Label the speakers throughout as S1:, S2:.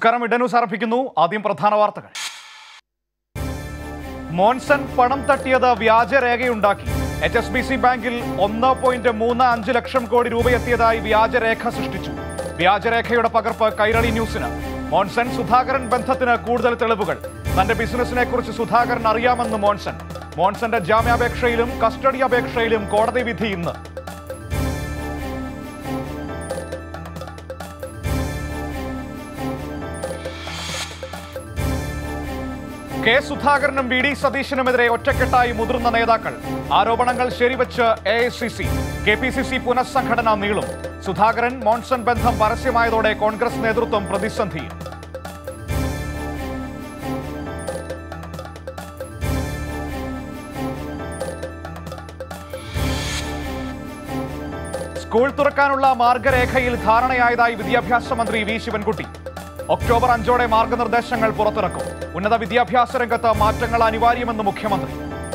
S1: നമസ്കാരം ഇട ന്യൂസ് ആരംഭിക്കുന്നു ആദ്യം പ്രധാന വാർത്തകൾ മോൻസൺ പണം തട്ടിയത് വ്യാജരേഖയുണ്ടാക്കി എച്ച് എസ് ബി സി ബാങ്കിൽ ഒന്ന് പോയിന്റ് മൂന്ന് അഞ്ച് ലക്ഷം കോടി രൂപയെത്തിയതായി വ്യാജരേഖ സൃഷ്ടിച്ചു വ്യാജരേഖയുടെ പകർപ്പ് കൈരളി ന്യൂസിന് മോൻസൺ സുധാകരൻ ബന്ധത്തിന് കൂടുതൽ തെളിവുകൾ തന്റെ ബിസിനസിനെ കുറിച്ച് സുധാകരൻ അറിയാമെന്ന് മോൻസൺ മോൻസന്റെ ജാമ്യാപേക്ഷയിലും കസ്റ്റഡി അപേക്ഷയിലും കോടതി വിധി ഇന്ന് കെ സുധാകരനും വി ഡി സതീശനുമെതിരെ ഒറ്റക്കെട്ടായി മുതിർന്ന നേതാക്കൾ ആരോപണങ്ങൾ ശരിവച്ച് A I C C K P C C പുനഃസംഘടന നീളും സുധാകരൻ മോൺസൺ ബന്ധം പരസ്യമായതോടെ കോൺഗ്രസ് നേതൃത്വം പ്രതിസന്ധിയിൽ സ്കൂൾ തുറക്കാനുള്ള മാർഗരേഖയിൽ ധാരണയായതായി വിദ്യാഭ്യാസ മന്ത്രി വി ശിവൻകുട്ടി ഒക്ടോബർ അഞ്ചോടെ മാർഗനിർദ്ദേശങ്ങൾ പുറത്തിറക്കും ഉന്നത വിദ്യാഭ്യാസ രംഗത്ത് മാറ്റങ്ങൾ അനിവാര്യമെന്ന് മുഖ്യമന്ത്രി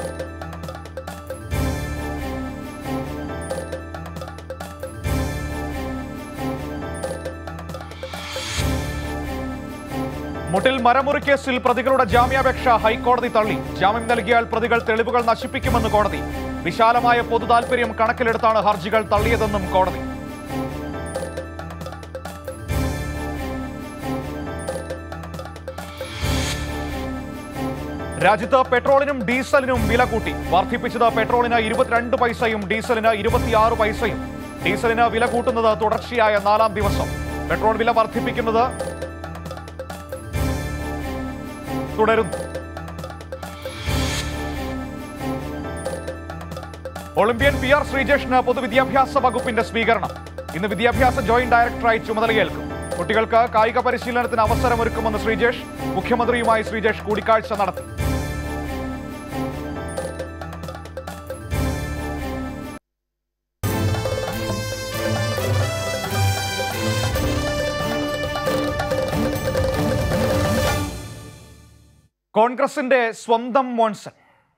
S1: മുട്ടിൽ മരമുറി കേസിൽ പ്രതികളുടെ ജാമ്യാപേക്ഷ ഹൈക്കോടതി തള്ളി ജാമ്യം നൽകിയാൽ പ്രതികൾ തെളിവുകൾ നശിപ്പിക്കുമെന്ന് കോടതി വിശാലമായ പൊതു താൽപര്യം കണക്കിലെടുത്താണ് ഹർജികൾ തള്ളിയതെന്നും കോടതി രാജ്യത്ത് പെട്രോളിനും ഡീസലിനും വില കൂട്ടി വർദ്ധിപ്പിച്ചത് പെട്രോളിന് ഇരുപത്തിരണ്ട് പൈസയും ഡീസലിന് ഇരുപത്തിയാറ് പൈസയും ഡീസലിന് വില കൂട്ടുന്നത് തുടർച്ചയായ നാലാം ദിവസം പെട്രോൾ വില വർദ്ധിപ്പിക്കുന്നത് തുടരുന്നു ഒളിമ്പ്യൻ പി ആർ ശ്രീജേഷിന് പൊതുവിദ്യാഭ്യാസ വകുപ്പിന്റെ സ്വീകരണം ഇന്ന് വിദ്യാഭ്യാസ ജോയിന്റ് ഡയറക്ടറായി ചുമതലയേൽക്കും കുട്ടികൾക്ക് കായിക പരിശീലനത്തിന് അവസരമൊരുക്കുമെന്ന് ശ്രീജേഷ് മുഖ്യമന്ത്രിയുമായി ശ്രീജേഷ് കൂടിക്കാഴ്ച നടത്തി കോൺഗ്രസിന്റെ സ്വന്തം മോൺസൺ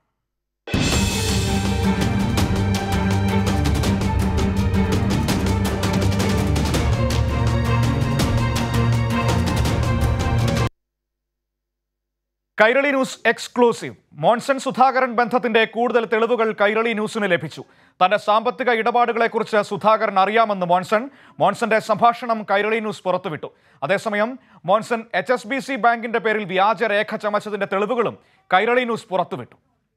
S1: കൈരളി ന്യൂസ് എക്സ്ക്ലൂസീവ് മോൺസൺ സുധാകരൻ ബന്ധത്തിന്റെ കൂടുതൽ തെളിവുകൾ കൈരളി ന്യൂസിന് ലഭിച്ചു തന്റെ സാമ്പത്തിക ഇടപാടുകളെക്കുറിച്ച് സുധാകരൻ അറിയാമെന്ന് മോൺസൺ മോൺസന്റെ സംഭാഷണം കൈരളി ന്യൂസ് പുറത്തുവിട്ടു അതേസമയം Monson H S B C ബാങ്കിന്റെ പേരിൽ വ്യാജരേഖ ചമച്ചതിന്റെ തെളിവുകളും കൈരളി ന്യൂസ് പുറത്തുവിട്ടു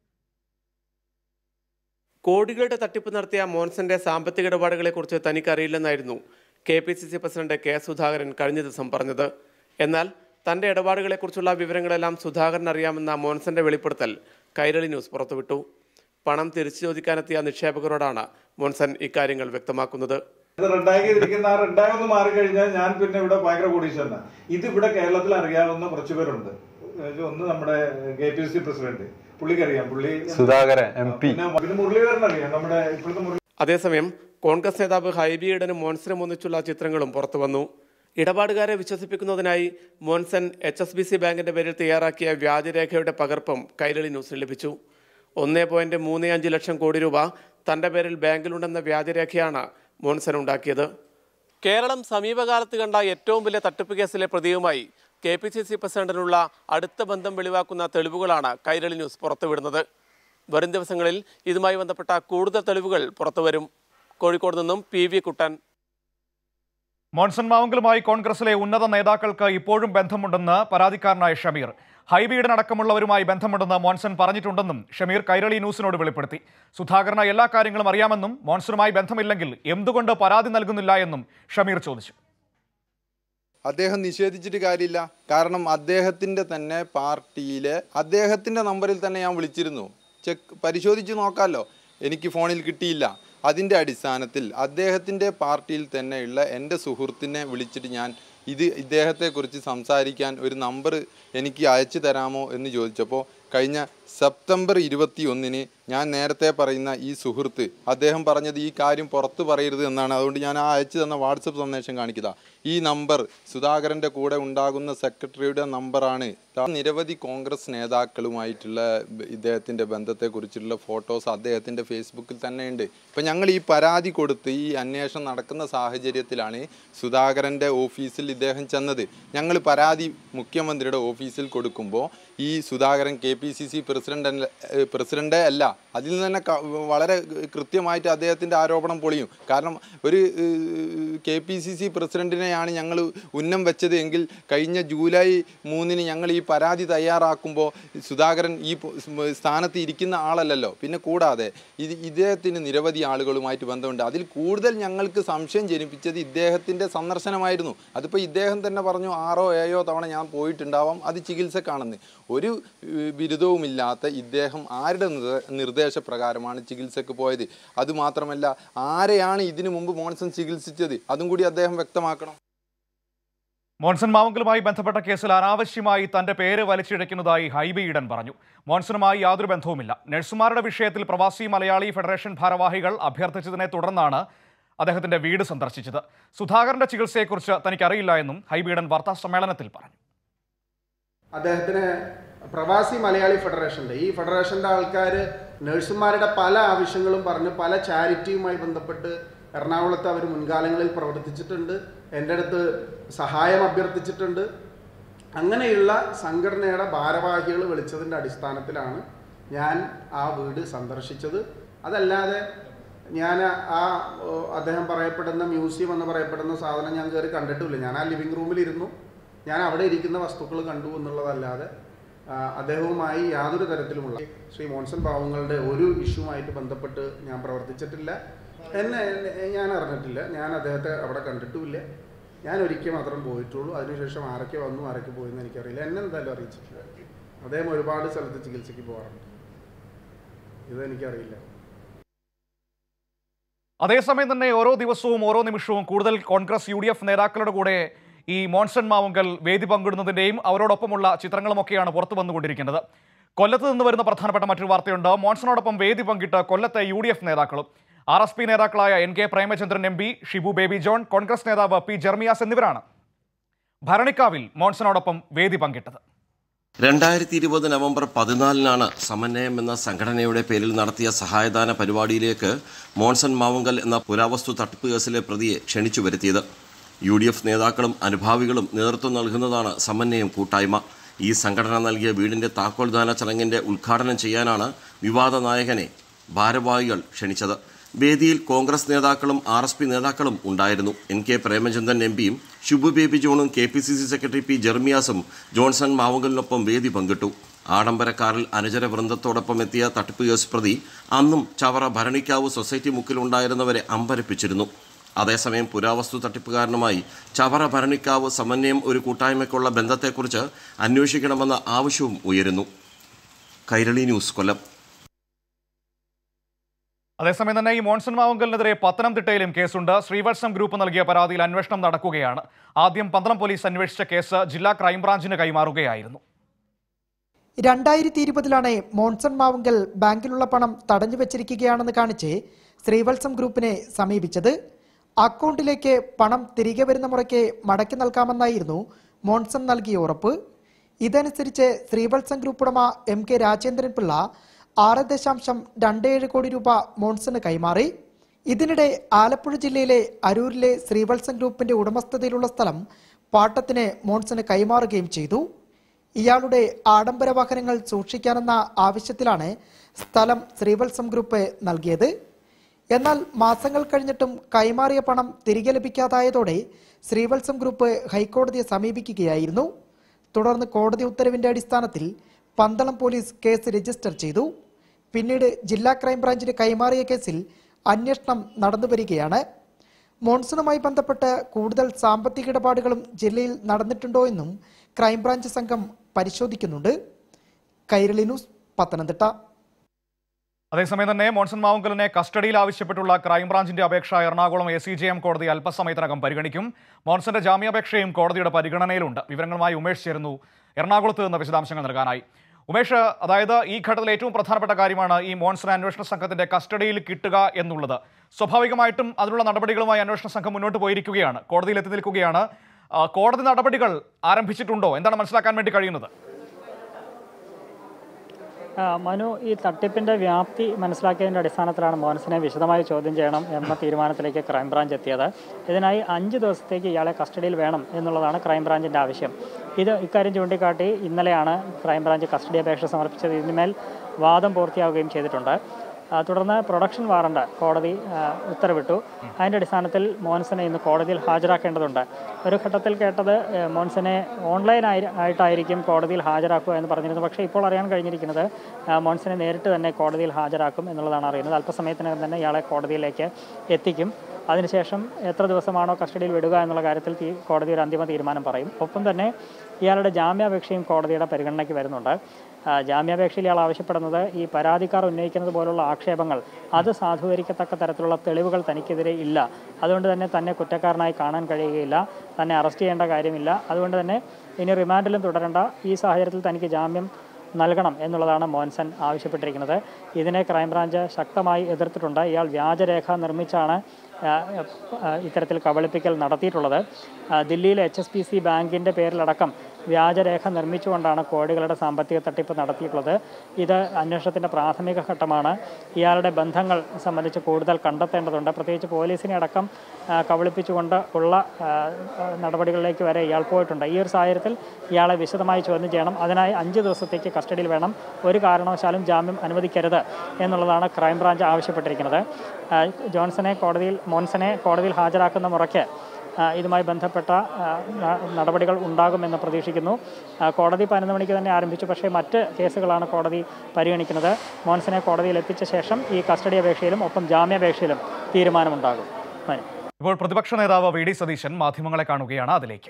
S2: കോടികളുടെ തട്ടിപ്പ് നടത്തിയ മോൻസന്റെ സാമ്പത്തിക ഇടപാടുകളെക്കുറിച്ച് തനിക്കറിയില്ലെന്നായിരുന്നു K P C C president K Sudhakaran കഴിഞ്ഞ ദിവസം പറഞ്ഞത് എന്നാൽ തന്റെ ഇടപാടുകളെക്കുറിച്ചുള്ള വിവരങ്ങളെല്ലാം സുധാകരൻ അറിയാമെന്ന മോൻസന്റെ വെളിപ്പെടുത്തൽ കൈരളി ന്യൂസ് പുറത്തുവിട്ടു പണം തിരിച്ചു ചോദിക്കാനെത്തിയ നിക്ഷേപകരോടാണ് മോൻസൻ ഇക്കാര്യങ്ങൾ വ്യക്തമാക്കുന്നത്
S3: ഇത് റെഡാക്കിയിരിക്കുന്ന ആ റെഡായി ഒന്ന് മാറിക്കഴിഞ്ഞാൽ ഞാൻ പിന്നെ ഇവിടെ ഭയങ്കര കോടീശ്വരനാ ഇത് ഇവിടെ കേരളത്തിൽ അറിയാവുന്ന കുറച്ച് പേരുണ്ട് അതായത് ഒന്ന് നമ്മുടെ കെ പി സി പ്രസിഡന്റ് പുള്ളിക്കറിയാം പുള്ളി
S4: സുധാകരൻ എം പി
S3: പിന്നെ പിന്നെ മുരളീധരൻ അറിയാം നമ്മുടെ ഇപ്പോഴത്തെ മുരളി
S2: അതേസമയം കോൺഗ്രസ് നേതാവ് ഹൈബി ഈഡനും മോൻസനും ഒന്നിച്ചുള്ള ചിത്രങ്ങളും പുറത്തു വന്നു ഇടപാടുകാരെ വിശ്വസിപ്പിക്കുന്നതിനായി Monson H S B C ബാങ്കിന്റെ പേരിൽ തയ്യാറാക്കിയ വ്യാജരേഖയുടെ പകർപ്പും കൈരളി ന്യൂസിന് ലഭിച്ചു ഒന്നേ പോയിന്റ് മൂന്ന് അഞ്ച് ലക്ഷം കോടി രൂപ തന്റെ പേരിൽ ബാങ്കിലുണ്ടെന്ന വ്യാജരേഖയാണ് മോൻസൻ ഉണ്ടാക്കിയത് കേരളം സമീപകാലത്ത് കണ്ട ഏറ്റവും വലിയ തട്ടിപ്പ് കേസിലെ പ്രതിയുമായി കെ പി സി സി പ്രസിഡന്റിനുള്ള അടുത്ത ബന്ധം വെളിവാക്കുന്ന തെളിവുകളാണ് കൈരളി ന്യൂസ് പുറത്തുവിടുന്നത് വരും ദിവസങ്ങളിൽ ഇതുമായി ബന്ധപ്പെട്ട കൂടുതൽ തെളിവുകൾ പുറത്തുവരും കോഴിക്കോട് നിന്നും പി വി കുട്ടൻ
S1: മോൺസൺ മാവുങ്കലുമായി കോൺഗ്രസിലെ ഉന്നത നേതാക്കൾക്ക് ഇപ്പോഴും ബന്ധമുണ്ടെന്ന് പരാതിക്കാരനായ ഷമീർ ഹൈബീഡൻ അടക്കമുള്ളവരുമായി ബന്ധമുണ്ടെന്ന് മോൺസൺ പറഞ്ഞിട്ടുണ്ടെന്നും ഷമീർ കൈരളി ന്യൂസിനോട് വെളിപ്പെടുത്തി സുധാകരന് എല്ലാ കാര്യങ്ങളും അറിയാമെന്നും മോൺസണുമായി ബന്ധമില്ലെങ്കിൽ എന്തുകൊണ്ട് പരാതി നൽകുന്നില്ല എന്നും ഷമീർ ചോദിച്ചു
S5: അദ്ദേഹം നിഷേധിച്ചിട്ട് കാര്യമില്ല കാരണം അദ്ദേഹത്തിൻ്റെ തന്നെ പാർട്ടിയിലെ അദ്ദേഹത്തിൻ്റെ നമ്പറിൽ തന്നെ ഞാൻ വിളിച്ചിരുന്നു ചെക്ക് പരിശോധിച്ച് നോക്കാമല്ലോ എനിക്ക് ഫോണിൽ കിട്ടിയില്ല അതിൻ്റെ അടിസ്ഥാനത്തിൽ അദ്ദേഹത്തിൻ്റെ പാർട്ടിയിൽ തന്നെയുള്ള എൻ്റെ സുഹൃത്തിനെ വിളിച്ചിട്ട് ഞാൻ ഇത് ഇദ്ദേഹത്തെക്കുറിച്ച് സംസാരിക്കാൻ ഒരു നമ്പർ എനിക്ക് അയച്ചു തരാമോ എന്ന് ചോദിച്ചപ്പോൾ കഴിഞ്ഞ സെപ്റ്റംബർ ഇരുപത്തി ഒന്നിന് ഞാൻ നേരത്തെ പറയുന്ന ഈ സുഹൃത്ത് അദ്ദേഹം പറഞ്ഞത് ഈ കാര്യം പുറത്ത് പറയരുത് എന്നാണ് അതുകൊണ്ട് ഞാൻ ആ അയച്ചു തന്ന വാട്സപ്പ് സന്ദേശം കാണിക്കുക ഈ നമ്പർ സുധാകരൻ്റെ കൂടെ ഉണ്ടാകുന്ന സെക്രട്ടറിയുടെ നമ്പറാണ് ദാ നിരവധി കോൺഗ്രസ് നേതാക്കളുമായിട്ടുള്ള ബ- ഇദ്ദേഹത്തിൻ്റെ ബന്ധത്തെക്കുറിച്ചുള്ള ഫോട്ടോസ് അദ്ദേഹത്തിൻ്റെ ഫേസ്ബുക്കിൽ തന്നെയുണ്ട് ഇപ്പം ഞങ്ങൾ ഈ പരാതി കൊടുത്ത് ഈ അന്വേഷണം നടക്കുന്ന സാഹചര്യത്തിലാണ് സുധാകരൻ്റെ ഓഫീസിൽ ഇദ്ദേഹം ചെന്നത് ഞങ്ങൾ പരാതി മുഖ്യമന്ത്രിയുടെ ഓഫീസിൽ കൊടുക്കുമ്പോൾ ഈ Sudhakaran K P C C president അല്ല- ഏഹ് പ്രസിഡന്റ് അല്ല അതിൽ നിന്ന് തന്നെ ക- വളരെ കൃത്യമായിട്ട് അദ്ദേഹത്തിൻ്റെ ആരോപണം പൊളിയും കാരണം ഒരു കെ പി സി സി പ്രസിഡന്റിനെയാണ് ഞങ്ങൾ ഉന്നം വെച്ചത് എങ്കിൽ കഴിഞ്ഞ ജൂലൈ മൂന്നിന് ഞങ്ങൾ ഈ പരാതി തയ്യാറാക്കുമ്പോൾ സുധാകരൻ ഈ പോ- സ് സ്ഥാനത്ത് ഇരിക്കുന്ന ആളല്ലല്ലോ പിന്നെ കൂടാതെ ഇത് ഇദ്ദേഹത്തിന് നിരവധി ആളുകളുമായിട്ട് ബന്ധമുണ്ട് അതിൽ കൂടുതൽ ഞങ്ങൾക്ക് സംശയം ജനിപ്പിച്ചത് ഇദ്ദേഹത്തിൻ്റെ സന്ദർശനമായിരുന്നു അതിപ്പോൾ ഇദ്ദേഹം തന്നെ പറഞ്ഞു ആറോ ഏഴോ തവണ ഞാൻ പോയിട്ടുണ്ടാവാം അത് ചികിത്സക്കാണെന്ന് ഒരു ഏഹ്, ബിരുദവുമില്ലാത്ത ഇദ്ദേഹം ആരുടെ നിർ- നിർദ്ദേശപ്രകാരമാണ് ചികിത്സക്ക് പോയത് അതുമാത്രമല്ല ആരെയാണ് ഇതിനു മുമ്പ് മോൺസൺ ചികിത്സിച്ചത് അതും കൂടി അദ്ദേഹം വ്യക്തമാക്കണം
S1: മോൺസൺ മാവുങ്കലുമായി ബന്ധപ്പെട്ട കേസിൽ അനാവശ്യമായി തന്റെ പേര് വലിച്ചിഴയ്ക്കുന്നതായി ഹൈബി ഈഡൻ പറഞ്ഞു മോൺസണുമായി യാതൊരു ബന്ധവുമില്ല നഴ്സുമാരുടെ വിഷയത്തിൽ പ്രവാസി മലയാളി ഫെഡറേഷൻ ഭാരവാഹികൾ അഭ്യർത്ഥിച്ചതിനെ തുടർന്നാണ് അദ്ദേഹത്തിന്റെ വീട് സന്ദർശിച്ചത് സുധാകരന്റെ ചികിത്സയെക്കുറിച്ച് തനിക്കറിയില്ല എന്നും ഹൈബി ഈഡൻ വാർത്താ സമ്മേളനത്തിൽ പറഞ്ഞു
S4: അദ്ദേഹത്തിന് പ്രവാസി മലയാളി ഫെഡറേഷൻ്റെ ഈ ഫെഡറേഷൻ്റെ ആൾക്കാർ നഴ്സുമാരുടെ പല ആവശ്യങ്ങളും പറഞ്ഞ് പല ചാരിറ്റിയുമായി ബന്ധപ്പെട്ട് എറണാകുളത്ത് അവർ മുൻകാലങ്ങളിൽ പ്രവർത്തിച്ചിട്ടുണ്ട് എൻ്റെ അടുത്ത് സഹായം അഭ്യർത്ഥിച്ചിട്ടുണ്ട് അങ്ങനെയുള്ള സംഘടനയുടെ ഭാരവാഹികൾ വിളിച്ചതിൻ്റെ അടിസ്ഥാനത്തിലാണ് ഞാൻ ആ വീട് സന്ദർശിച്ചത് അതല്ലാതെ ഞാൻ ആ ഓ, അദ്ദേഹം പറയപ്പെടുന്ന മ്യൂസിയം എന്ന് പറയപ്പെടുന്ന സാധനം ഞാൻ കയറി കണ്ടിട്ടില്ല ഞാൻ ആ ലിവിങ് റൂമിലിരുന്നു ഞാൻ അവിടെ ഇരിക്കുന്ന വസ്തുക്കൾ കണ്ടു എന്നുള്ളതല്ലാതെ ആ, അദ്ദേഹവുമായി യാതൊരു തരത്തിലുമുള്ള ശ്രീ മോൻസൺ പാവങ്ങളുടെ ഒരു ഇഷ്യൂമായിട്ട് ബന്ധപ്പെട്ട് ഞാൻ പ്രവർത്തിച്ചിട്ടില്ല എന്നെ എന്നെ- ഞാൻ അറിഞ്ഞിട്ടില്ല ഞാൻ അദ്ദേഹത്തെ അവിടെ കണ്ടിട്ടുമില്ല ഞാൻ ഒരിക്കൽ മാത്രം പോയിട്ടുള്ളൂ അതിനുശേഷം ആരൊക്കെ വന്നു ആരൊക്കെ പോയെന്ന് എനിക്കറിയില്ല എന്നെ എന്തായാലും അറിയിച്ചിട്ടില്ല അദ്ദേഹം ഒരുപാട് സ്ഥലത്ത് ചികിത്സയ്ക്ക് പോകാറുണ്ട് ഇത് എനിക്കറിയില്ല
S1: അതേസമയം തന്നെ ഓരോ ദിവസവും ഓരോ നിമിഷവും കൂടുതൽ കോൺഗ്രസ് യു ഡി എഫ് നേതാക്കളുടെ കൂടെ ഈ മോൺസൺ മാവുങ്കൽ വേദി പങ്കിടുന്നതിന്റെയും അവരോടൊപ്പമുള്ള ചിത്രങ്ങളുമൊക്കെയാണ് പുറത്തു വന്നുകൊണ്ടിരിക്കുന്നത് കൊല്ലത്ത് നിന്ന് വരുന്ന പ്രധാനപ്പെട്ട മറ്റൊരു വാർത്തയുണ്ട് മോൺസണോടൊപ്പം വേദി പങ്കിട്ട് കൊല്ലത്തെ യു ഡി എഫ് നേതാക്കളും ആർ എസ് പി നേതാക്കളായ N K Premachandran M P Shibu Baby John Congress നേതാവ് പി ജെർമിയാസ് എന്നിവരാണ് ഭരണിക്കാവിൽ മോൺസണോടൊപ്പം വേദി പങ്കിട്ടത്
S6: രണ്ടായിരത്തി ഇരുപത് നവംബർ പതിനാലിനാണ് സമന്വയം എന്ന സംഘടനയുടെ പേരിൽ നടത്തിയ സഹായദാന പരിപാടിയിലേക്ക് മോൺസൺ മാവുങ്കൽ എന്ന പുരാവസ്തു തട്ടിപ്പ് കേസിലെ പ്രതിയെ ക്ഷണിച്ചു വരുത്തിയത് യു ഡി എഫ് നേതാക്കളും അനുഭാവികളും നേതൃത്വം നൽകുന്നതാണ് സമന്വയം കൂട്ടായ്മ ഈ സംഘടന നൽകിയ വീടിന്റെ താക്കോൽദാന ചടങ്ങിന്റെ ഉദ്ഘാടനം ചെയ്യാനാണ് വിവാദ നായകനെ ഭാരവാഹികൾ ക്ഷണിച്ചത് വേദിയിൽ കോൺഗ്രസ് നേതാക്കളും ആർ എസ് പി നേതാക്കളും ഉണ്ടായിരുന്നു എൻ കെ പ്രേമചന്ദ്രൻ എം പിയും ഷുബു ബേബി ജോണും K P C C secretary P ജെർമിയാസും ജോൺസൺ മാവുങ്കലിനൊപ്പം വേദി പങ്കിട്ടു ആഡംബര കാറിൽ അനുചര വൃന്ദത്തോടൊപ്പം എത്തിയ തട്ടിപ്പ് കേസ് പ്രതി അന്നും ചവറ ഭരണിക്കാവ് സൊസൈറ്റി മുക്കിലുണ്ടായിരുന്നവരെ അമ്പരപ്പിച്ചിരുന്നു അതേസമയം പുരാവസ്തു തട്ടിപ്പുകാരനുമായി ചവറ ഭരണിക്കാവ് സമന്വയം ഒരു കൂട്ടായ്മയ്ക്കുള്ള ബന്ധത്തെക്കുറിച്ച് അന്വേഷിക്കണമെന്ന ആവശ്യവും ഉയരുന്നു കൈരളി ന്യൂസ് കൊല്ലം
S1: അതേസമയം തന്നെ ഈ മോൺസൺ മാവുങ്കലിനെതിരെ പത്തനംതിട്ടയിലും കേസുണ്ട് ശ്രീവത്സം ഗ്രൂപ്പ് നൽകിയ പരാതിയിൽ അന്വേഷണം നടക്കുകയാണ് ആദ്യം പന്തളം പോലീസ് അന്വേഷിച്ച കേസ് ജില്ലാ ക്രൈംബ്രാഞ്ചിന് കൈമാറുകയായിരുന്നു
S7: രണ്ടായിരത്തി ഇരുപതിലാണ് മോൺസൺ മാവുങ്കൽ ബാങ്കിലുള്ള പണം തടഞ്ഞു വെച്ചിരിക്കുകയാണെന്ന് കാണിച്ച് ശ്രീവത്സം ഗ്രൂപ്പിനെ സമീപിച്ചത് അക്കൗണ്ടിലേക്ക് പണം തിരികെ വരുന്ന മുറയ്ക്ക് മടക്കി നൽകാമെന്നായിരുന്നു മോൺസൺ നൽകിയ ഉറപ്പ് ഇതനുസരിച്ച് ശ്രീവത്സം ഗ്രൂപ്പ് ഉടമ എം കെ രാജേന്ദ്രൻ പിള്ള ആറ് ദശാംശം രണ്ട് ഏഴ് കോടി രൂപ മോൺസണ് കൈമാറി ഇതിനിടെ ആലപ്പുഴ ജില്ലയിലെ അരൂരിലെ ശ്രീവത്സം ഗ്രൂപ്പിന്റെ ഉടമസ്ഥതയിലുള്ള സ്ഥലം പാട്ടത്തിന് മോൺസന് കൈമാറുകയും ചെയ്തു ഇയാളുടെ ആഡംബര വാഹനങ്ങൾ സൂക്ഷിക്കാനെന്ന ആവശ്യത്തിലാണ് സ്ഥലം ശ്രീവത്സം ഗ്രൂപ്പ് നൽകിയത് എന്നാൽ മാസങ്ങൾ കഴിഞ്ഞിട്ടും കൈമാറിയ പണം തിരികെ ലഭിക്കാതായതോടെ ശ്രീവത്സം ഗ്രൂപ്പ് ഹൈക്കോടതിയെ സമീപിക്കുകയായിരുന്നു തുടർന്ന് കോടതി ഉത്തരവിന്റെ അടിസ്ഥാനത്തിൽ പന്തളം പോലീസ് കേസ് രജിസ്റ്റർ ചെയ്തു പിന്നീട് ജില്ലാ ക്രൈംബ്രാഞ്ചിന് കൈമാറിയ കേസിൽ അന്വേഷണം നടന്നുവരികയാണ് മോൺസണുമായി ബന്ധപ്പെട്ട് കൂടുതൽ സാമ്പത്തിക ഇടപാടുകളും ജില്ലയിൽ നടന്നിട്ടുണ്ടോ എന്നും ക്രൈംബ്രാഞ്ച് സംഘം പരിശോധിക്കുന്നുണ്ട് കൈരളി ന്യൂസ് പത്തനംതിട്ട
S1: അതേസമയം തന്നെ മോൺസൺ മാവുങ്കലിനെ കസ്റ്റഡിയിൽ ആവശ്യപ്പെട്ടുള്ള ക്രൈംബ്രാഞ്ചിന്റെ അപേക്ഷ Ernakulam A C J M കോടതി അല്പസമയത്തിനകം പരിഗണിക്കും മോൺസന്റെ ജാമ്യാപേക്ഷയും കോടതിയുടെ പരിഗണനയിലുണ്ട് വിവരങ്ങളുമായി ഉമേഷ് ചേരുന്നു എറണാകുളത്ത് നിന്ന് വിശദാംശങ്ങൾ നൽകാനായി ഉമേഷ് അതായത് ഈ ഘട്ടത്തിൽ ഏറ്റവും പ്രധാനപ്പെട്ട കാര്യമാണ് ഈ മോൺസൺ അന്വേഷണ സംഘത്തിന്റെ കസ്റ്റഡിയിൽ കിട്ടുക എന്നുള്ളത് സ്വാഭാവികമായിട്ടും അതിനുള്ള നടപടികളുമായി അന്വേഷണ സംഘം മുന്നോട്ട് പോയിരിക്കുകയാണ് കോടതിയിൽ എത്തി നിൽക്കുകയാണ് ആ, കോടതി നടപടികൾ ആരംഭിച്ചിട്ടുണ്ടോ എന്താണ് മനസ്സിലാക്കാൻ വേണ്ടി കഴിയുന്നത്
S8: ആ, മനു ഈ തട്ടിപ്പിന്റെ വ്യാപ്തി മനസ്സിലാക്കിയതിന്റെ അടിസ്ഥാനത്തിലാണ് മോഹൻസിനെ വിശദമായി ചോദ്യം ചെയ്യണം എന്ന തീരുമാനത്തിലേക്ക് ക്രൈംബ്രാഞ്ച് എത്തിയത് ഇതിനായി അഞ്ച് ദിവസത്തേക്ക് ഇയാളെ കസ്റ്റഡിയിൽ വേണം എന്നുള്ളതാണ് ക്രൈംബ്രാഞ്ചിന്റെ ആവശ്യം ഇത് ഇക്കാര്യം ചൂണ്ടിക്കാട്ടി ഇന്നലെയാണ് ക്രൈംബ്രാഞ്ച് കസ്റ്റഡി അപേക്ഷ സമർപ്പിച്ചത് ഇതിന്മേൽ വാദം പൂർത്തിയാവുകയും ചെയ്തിട്ടുണ്ട് ആ, തുടർന്ന് പ്രൊഡക്ഷൻ വാറണ്ട് കോടതി ആ, ഉത്തരവിട്ടു അതിൻ്റെ അടിസ്ഥാനത്തിൽ മോൻസനെ ഇന്ന് കോടതിയിൽ ഹാജരാക്കേണ്ടതുണ്ട് ഒരു ഘട്ടത്തിൽ കേട്ടത് ഏ, മോൻസനെ ഓൺലൈൻ ആയി ആയിട്ടായിരിക്കും കോടതിയിൽ ഹാജരാക്കുക എന്ന് പറഞ്ഞിരുന്നു പക്ഷേ ഇപ്പോൾ അറിയാൻ കഴിഞ്ഞിരിക്കുന്നത് ആ, മോൻസനെ നേരിട്ട് തന്നെ കോടതിയിൽ ഹാജരാക്കും എന്നുള്ളതാണ് അറിയുന്നത് അല്പസമയത്തിനകം തന്നെ ഇയാളെ കോടതിയിലേക്ക് എത്തിക്കും അതിനുശേഷം എത്ര ദിവസമാണോ കസ്റ്റഡിയിൽ വിടുക എന്നുള്ള കാര്യത്തിൽ തീ- കോടതി ഒരു അന്തിമ തീരുമാനം പറയും ഒപ്പം തന്നെ ഇയാളുടെ ജാമ്യാപേക്ഷയും കോടതിയുടെ പരിഗണനയ്ക്ക് വരുന്നുണ്ട് ആ, ജാമ്യാപേക്ഷയിൽ ഇയാൾ ആവശ്യപ്പെടുന്നത് ഈ പരാതിക്കാർ ഉന്നയിക്കുന്നത് പോലുള്ള ആക്ഷേപങ്ങൾ അത് സാധൂകരിക്കത്തക്ക തരത്തിലുള്ള തെളിവുകൾ തനിക്കെതിരെ ഇല്ല അതുകൊണ്ട് തന്നെ തന്നെ കുറ്റക്കാരനായി കാണാൻ കഴിയുകയില്ല തന്നെ അറസ്റ്റ് ചെയ്യേണ്ട കാര്യമില്ല അതുകൊണ്ട് തന്നെ ഇനി റിമാൻഡിലും തുടരേണ്ട ഈ സാഹചര്യത്തിൽ തനിക്ക് ജാമ്യം നൽകണം എന്നുള്ളതാണ് മോൻസൺ ആവശ്യപ്പെട്ടിരിക്കുന്നത് ഇതിനെ ക്രൈംബ്രാഞ്ച് ശക്തമായി എതിർത്തിട്ടുണ്ട് ഇയാൾ വ്യാജരേഖ നിർമ്മിച്ചാണ് ആ, ആ, ഇത്തരത്തിൽ കബളിപ്പിക്കൽ നടത്തിയിട്ടുള്ളത് ആ, ദില്ലിയിലെ എച്ച് എസ് പി സി ബാങ്കിൻ്റെ പേരിലടക്കം വ്യാജരേഖ നിർമ്മിച്ചുകൊണ്ടാണ് കോടികളുടെ സാമ്പത്തിക തട്ടിപ്പ് നടത്തിയിട്ടുള്ളത് ഇത് അന്വേഷണത്തിൻ്റെ പ്രാഥമിക ഘട്ടമാണ് ഇയാളുടെ ബന്ധങ്ങൾ സംബന്ധിച്ച് കൂടുതൽ കണ്ടെത്തേണ്ടതുണ്ട് പ്രത്യേകിച്ച് പോലീസിനെ അടക്കം ആ, കബളിപ്പിച്ചുകൊണ്ട് ഉള്ള ആ, ആ, നടപടികളിലേക്ക് വരെ ഇയാൾ പോയിട്ടുണ്ട് ഈ ഒരു സാഹചര്യത്തിൽ ഇയാളെ വിശദമായി ചോദ്യം ചെയ്യണം അതിനായി അഞ്ച് ദിവസത്തേക്ക് കസ്റ്റഡിയിൽ വേണം ഒരു കാരണവശാലും ജാമ്യം അനുവദിക്കരുത് എന്നുള്ളതാണ് ക്രൈംബ്രാഞ്ച് ആവശ്യപ്പെട്ടിരിക്കുന്നത് ആ, ജോൺസനെ കോടതിയിൽ മോൻസനെ കോടതിയിൽ ഹാജരാക്കുന്ന മുറയ്ക്ക് ആ, ഇതുമായി ബന്ധപ്പെട്ട ആ, ന- നടപടികൾ ഉണ്ടാകുമെന്ന് പ്രതീക്ഷിക്കുന്നു ആ, കോടതി പതിനൊന്ന് മണിക്ക് തന്നെ ആരംഭിച്ചു പക്ഷേ മറ്റ് കേസുകളാണ് കോടതി പരിഗണിക്കുന്നത് മോൻസനെ കോടതിയിൽ എത്തിച്ച ശേഷം ഈ കസ്റ്റഡി അപേക്ഷയിലും ഒപ്പം ജാമ്യാപേക്ഷയിലും തീരുമാനമുണ്ടാകും മനു
S1: ഇപ്പോൾ പ്രതിപക്ഷ നേതാവ് വി ഡി സതീശൻ മാധ്യമങ്ങളെ കാണുകയാണ് അതിലേക്ക്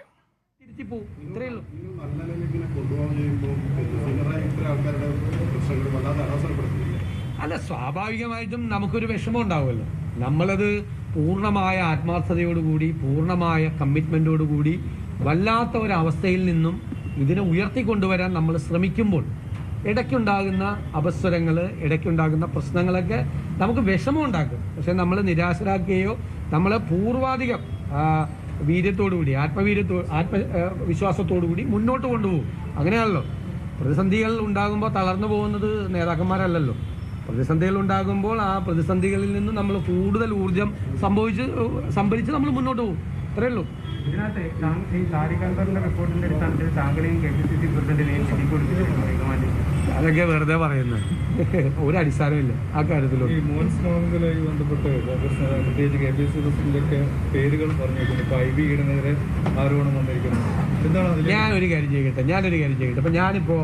S9: അല്ല സ്വാഭാവികമായിട്ടും നമുക്കൊരു വിഷമം ഉണ്ടാവുമല്ലോ നമ്മളത് പൂർണ്ണമായ ആത്മാർത്ഥതയോടുകൂടി പൂർണ്ണമായ കമ്മിറ്റ്മെൻറ്റോടുകൂടി വല്ലാത്ത ഒരവസ്ഥയിൽ നിന്നും ഇതിനെ ഉയർത്തിക്കൊണ്ടുവരാൻ നമ്മൾ ശ്രമിക്കുമ്പോൾ ഇടയ്ക്കുണ്ടാകുന്ന അപസ്വരങ്ങൾ ഇടയ്ക്കുണ്ടാകുന്ന പ്രശ്നങ്ങളൊക്കെ നമുക്ക് വിഷമം ഉണ്ടാക്കും പക്ഷെ നമ്മൾ നിരാശരാക്കുകയോ നമ്മളെ പൂർവാധികം ആ, വീര്യത്തോടുകൂടി ആത്മവീര്യത്തോ ആത്മ ആ, വിശ്വാസത്തോടുകൂടി മുന്നോട്ട് കൊണ്ടുപോകും അങ്ങനെയാണല്ലോ പ്രതിസന്ധികൾ ഉണ്ടാകുമ്പോൾ തളർന്നു പോകുന്നത് നേതാക്കന്മാരല്ലല്ലോ പ്രതിസന്ധികൾ ഉണ്ടാകുമ്പോൾ ആ പ്രതിസന്ധികളിൽ നിന്ന് നമ്മൾ കൂടുതൽ ഊർജം സംഭവിച്ച് സംഭരിച്ച് നമ്മൾ മുന്നോട്ട് പോകും അത്രേ ഉള്ളൂ
S10: ഇതിനകത്ത് താങ്കൾ ഈ താരിഖാന്തറിന്റെ റിപ്പോർട്ടിന്റെ അടിസ്ഥാനത്തിൽ താങ്കളെയും കെ പി സി സി പ്രസിഡന്റിനെയും പിടി കൊടുത്തിട്ടുണ്ട് ഹൈക്കമാൻഡ്
S9: അതൊക്കെ വെറുതെ പറയുന്നത് ഒരു അടിസ്ഥാനമില്ല ആ കാര്യത്തിലൊന്നും
S11: ഈ മോൻസ് മാവുകളുമായി ബന്ധപ്പെട്ട് കോൺഗ്രസ് നേതാവ് പ്രത്യേകിച്ച് കെ പി സി പ്രസിഡന്റൊക്കെ പേരുകൾ പറഞ്ഞിരിക്കുന്നു ഇപ്പൊ ഐ ബി ഈടനെതിരെ ആരോപണം വന്നിരിക്കുന്നു എന്താണ് അതിൽ
S9: ഞാനൊരു കാര്യം ചെയ്യട്ടെ ഞാനൊരു കാര്യം ചെയ്യട്ടെ അപ്പം ഞാനിപ്പോൾ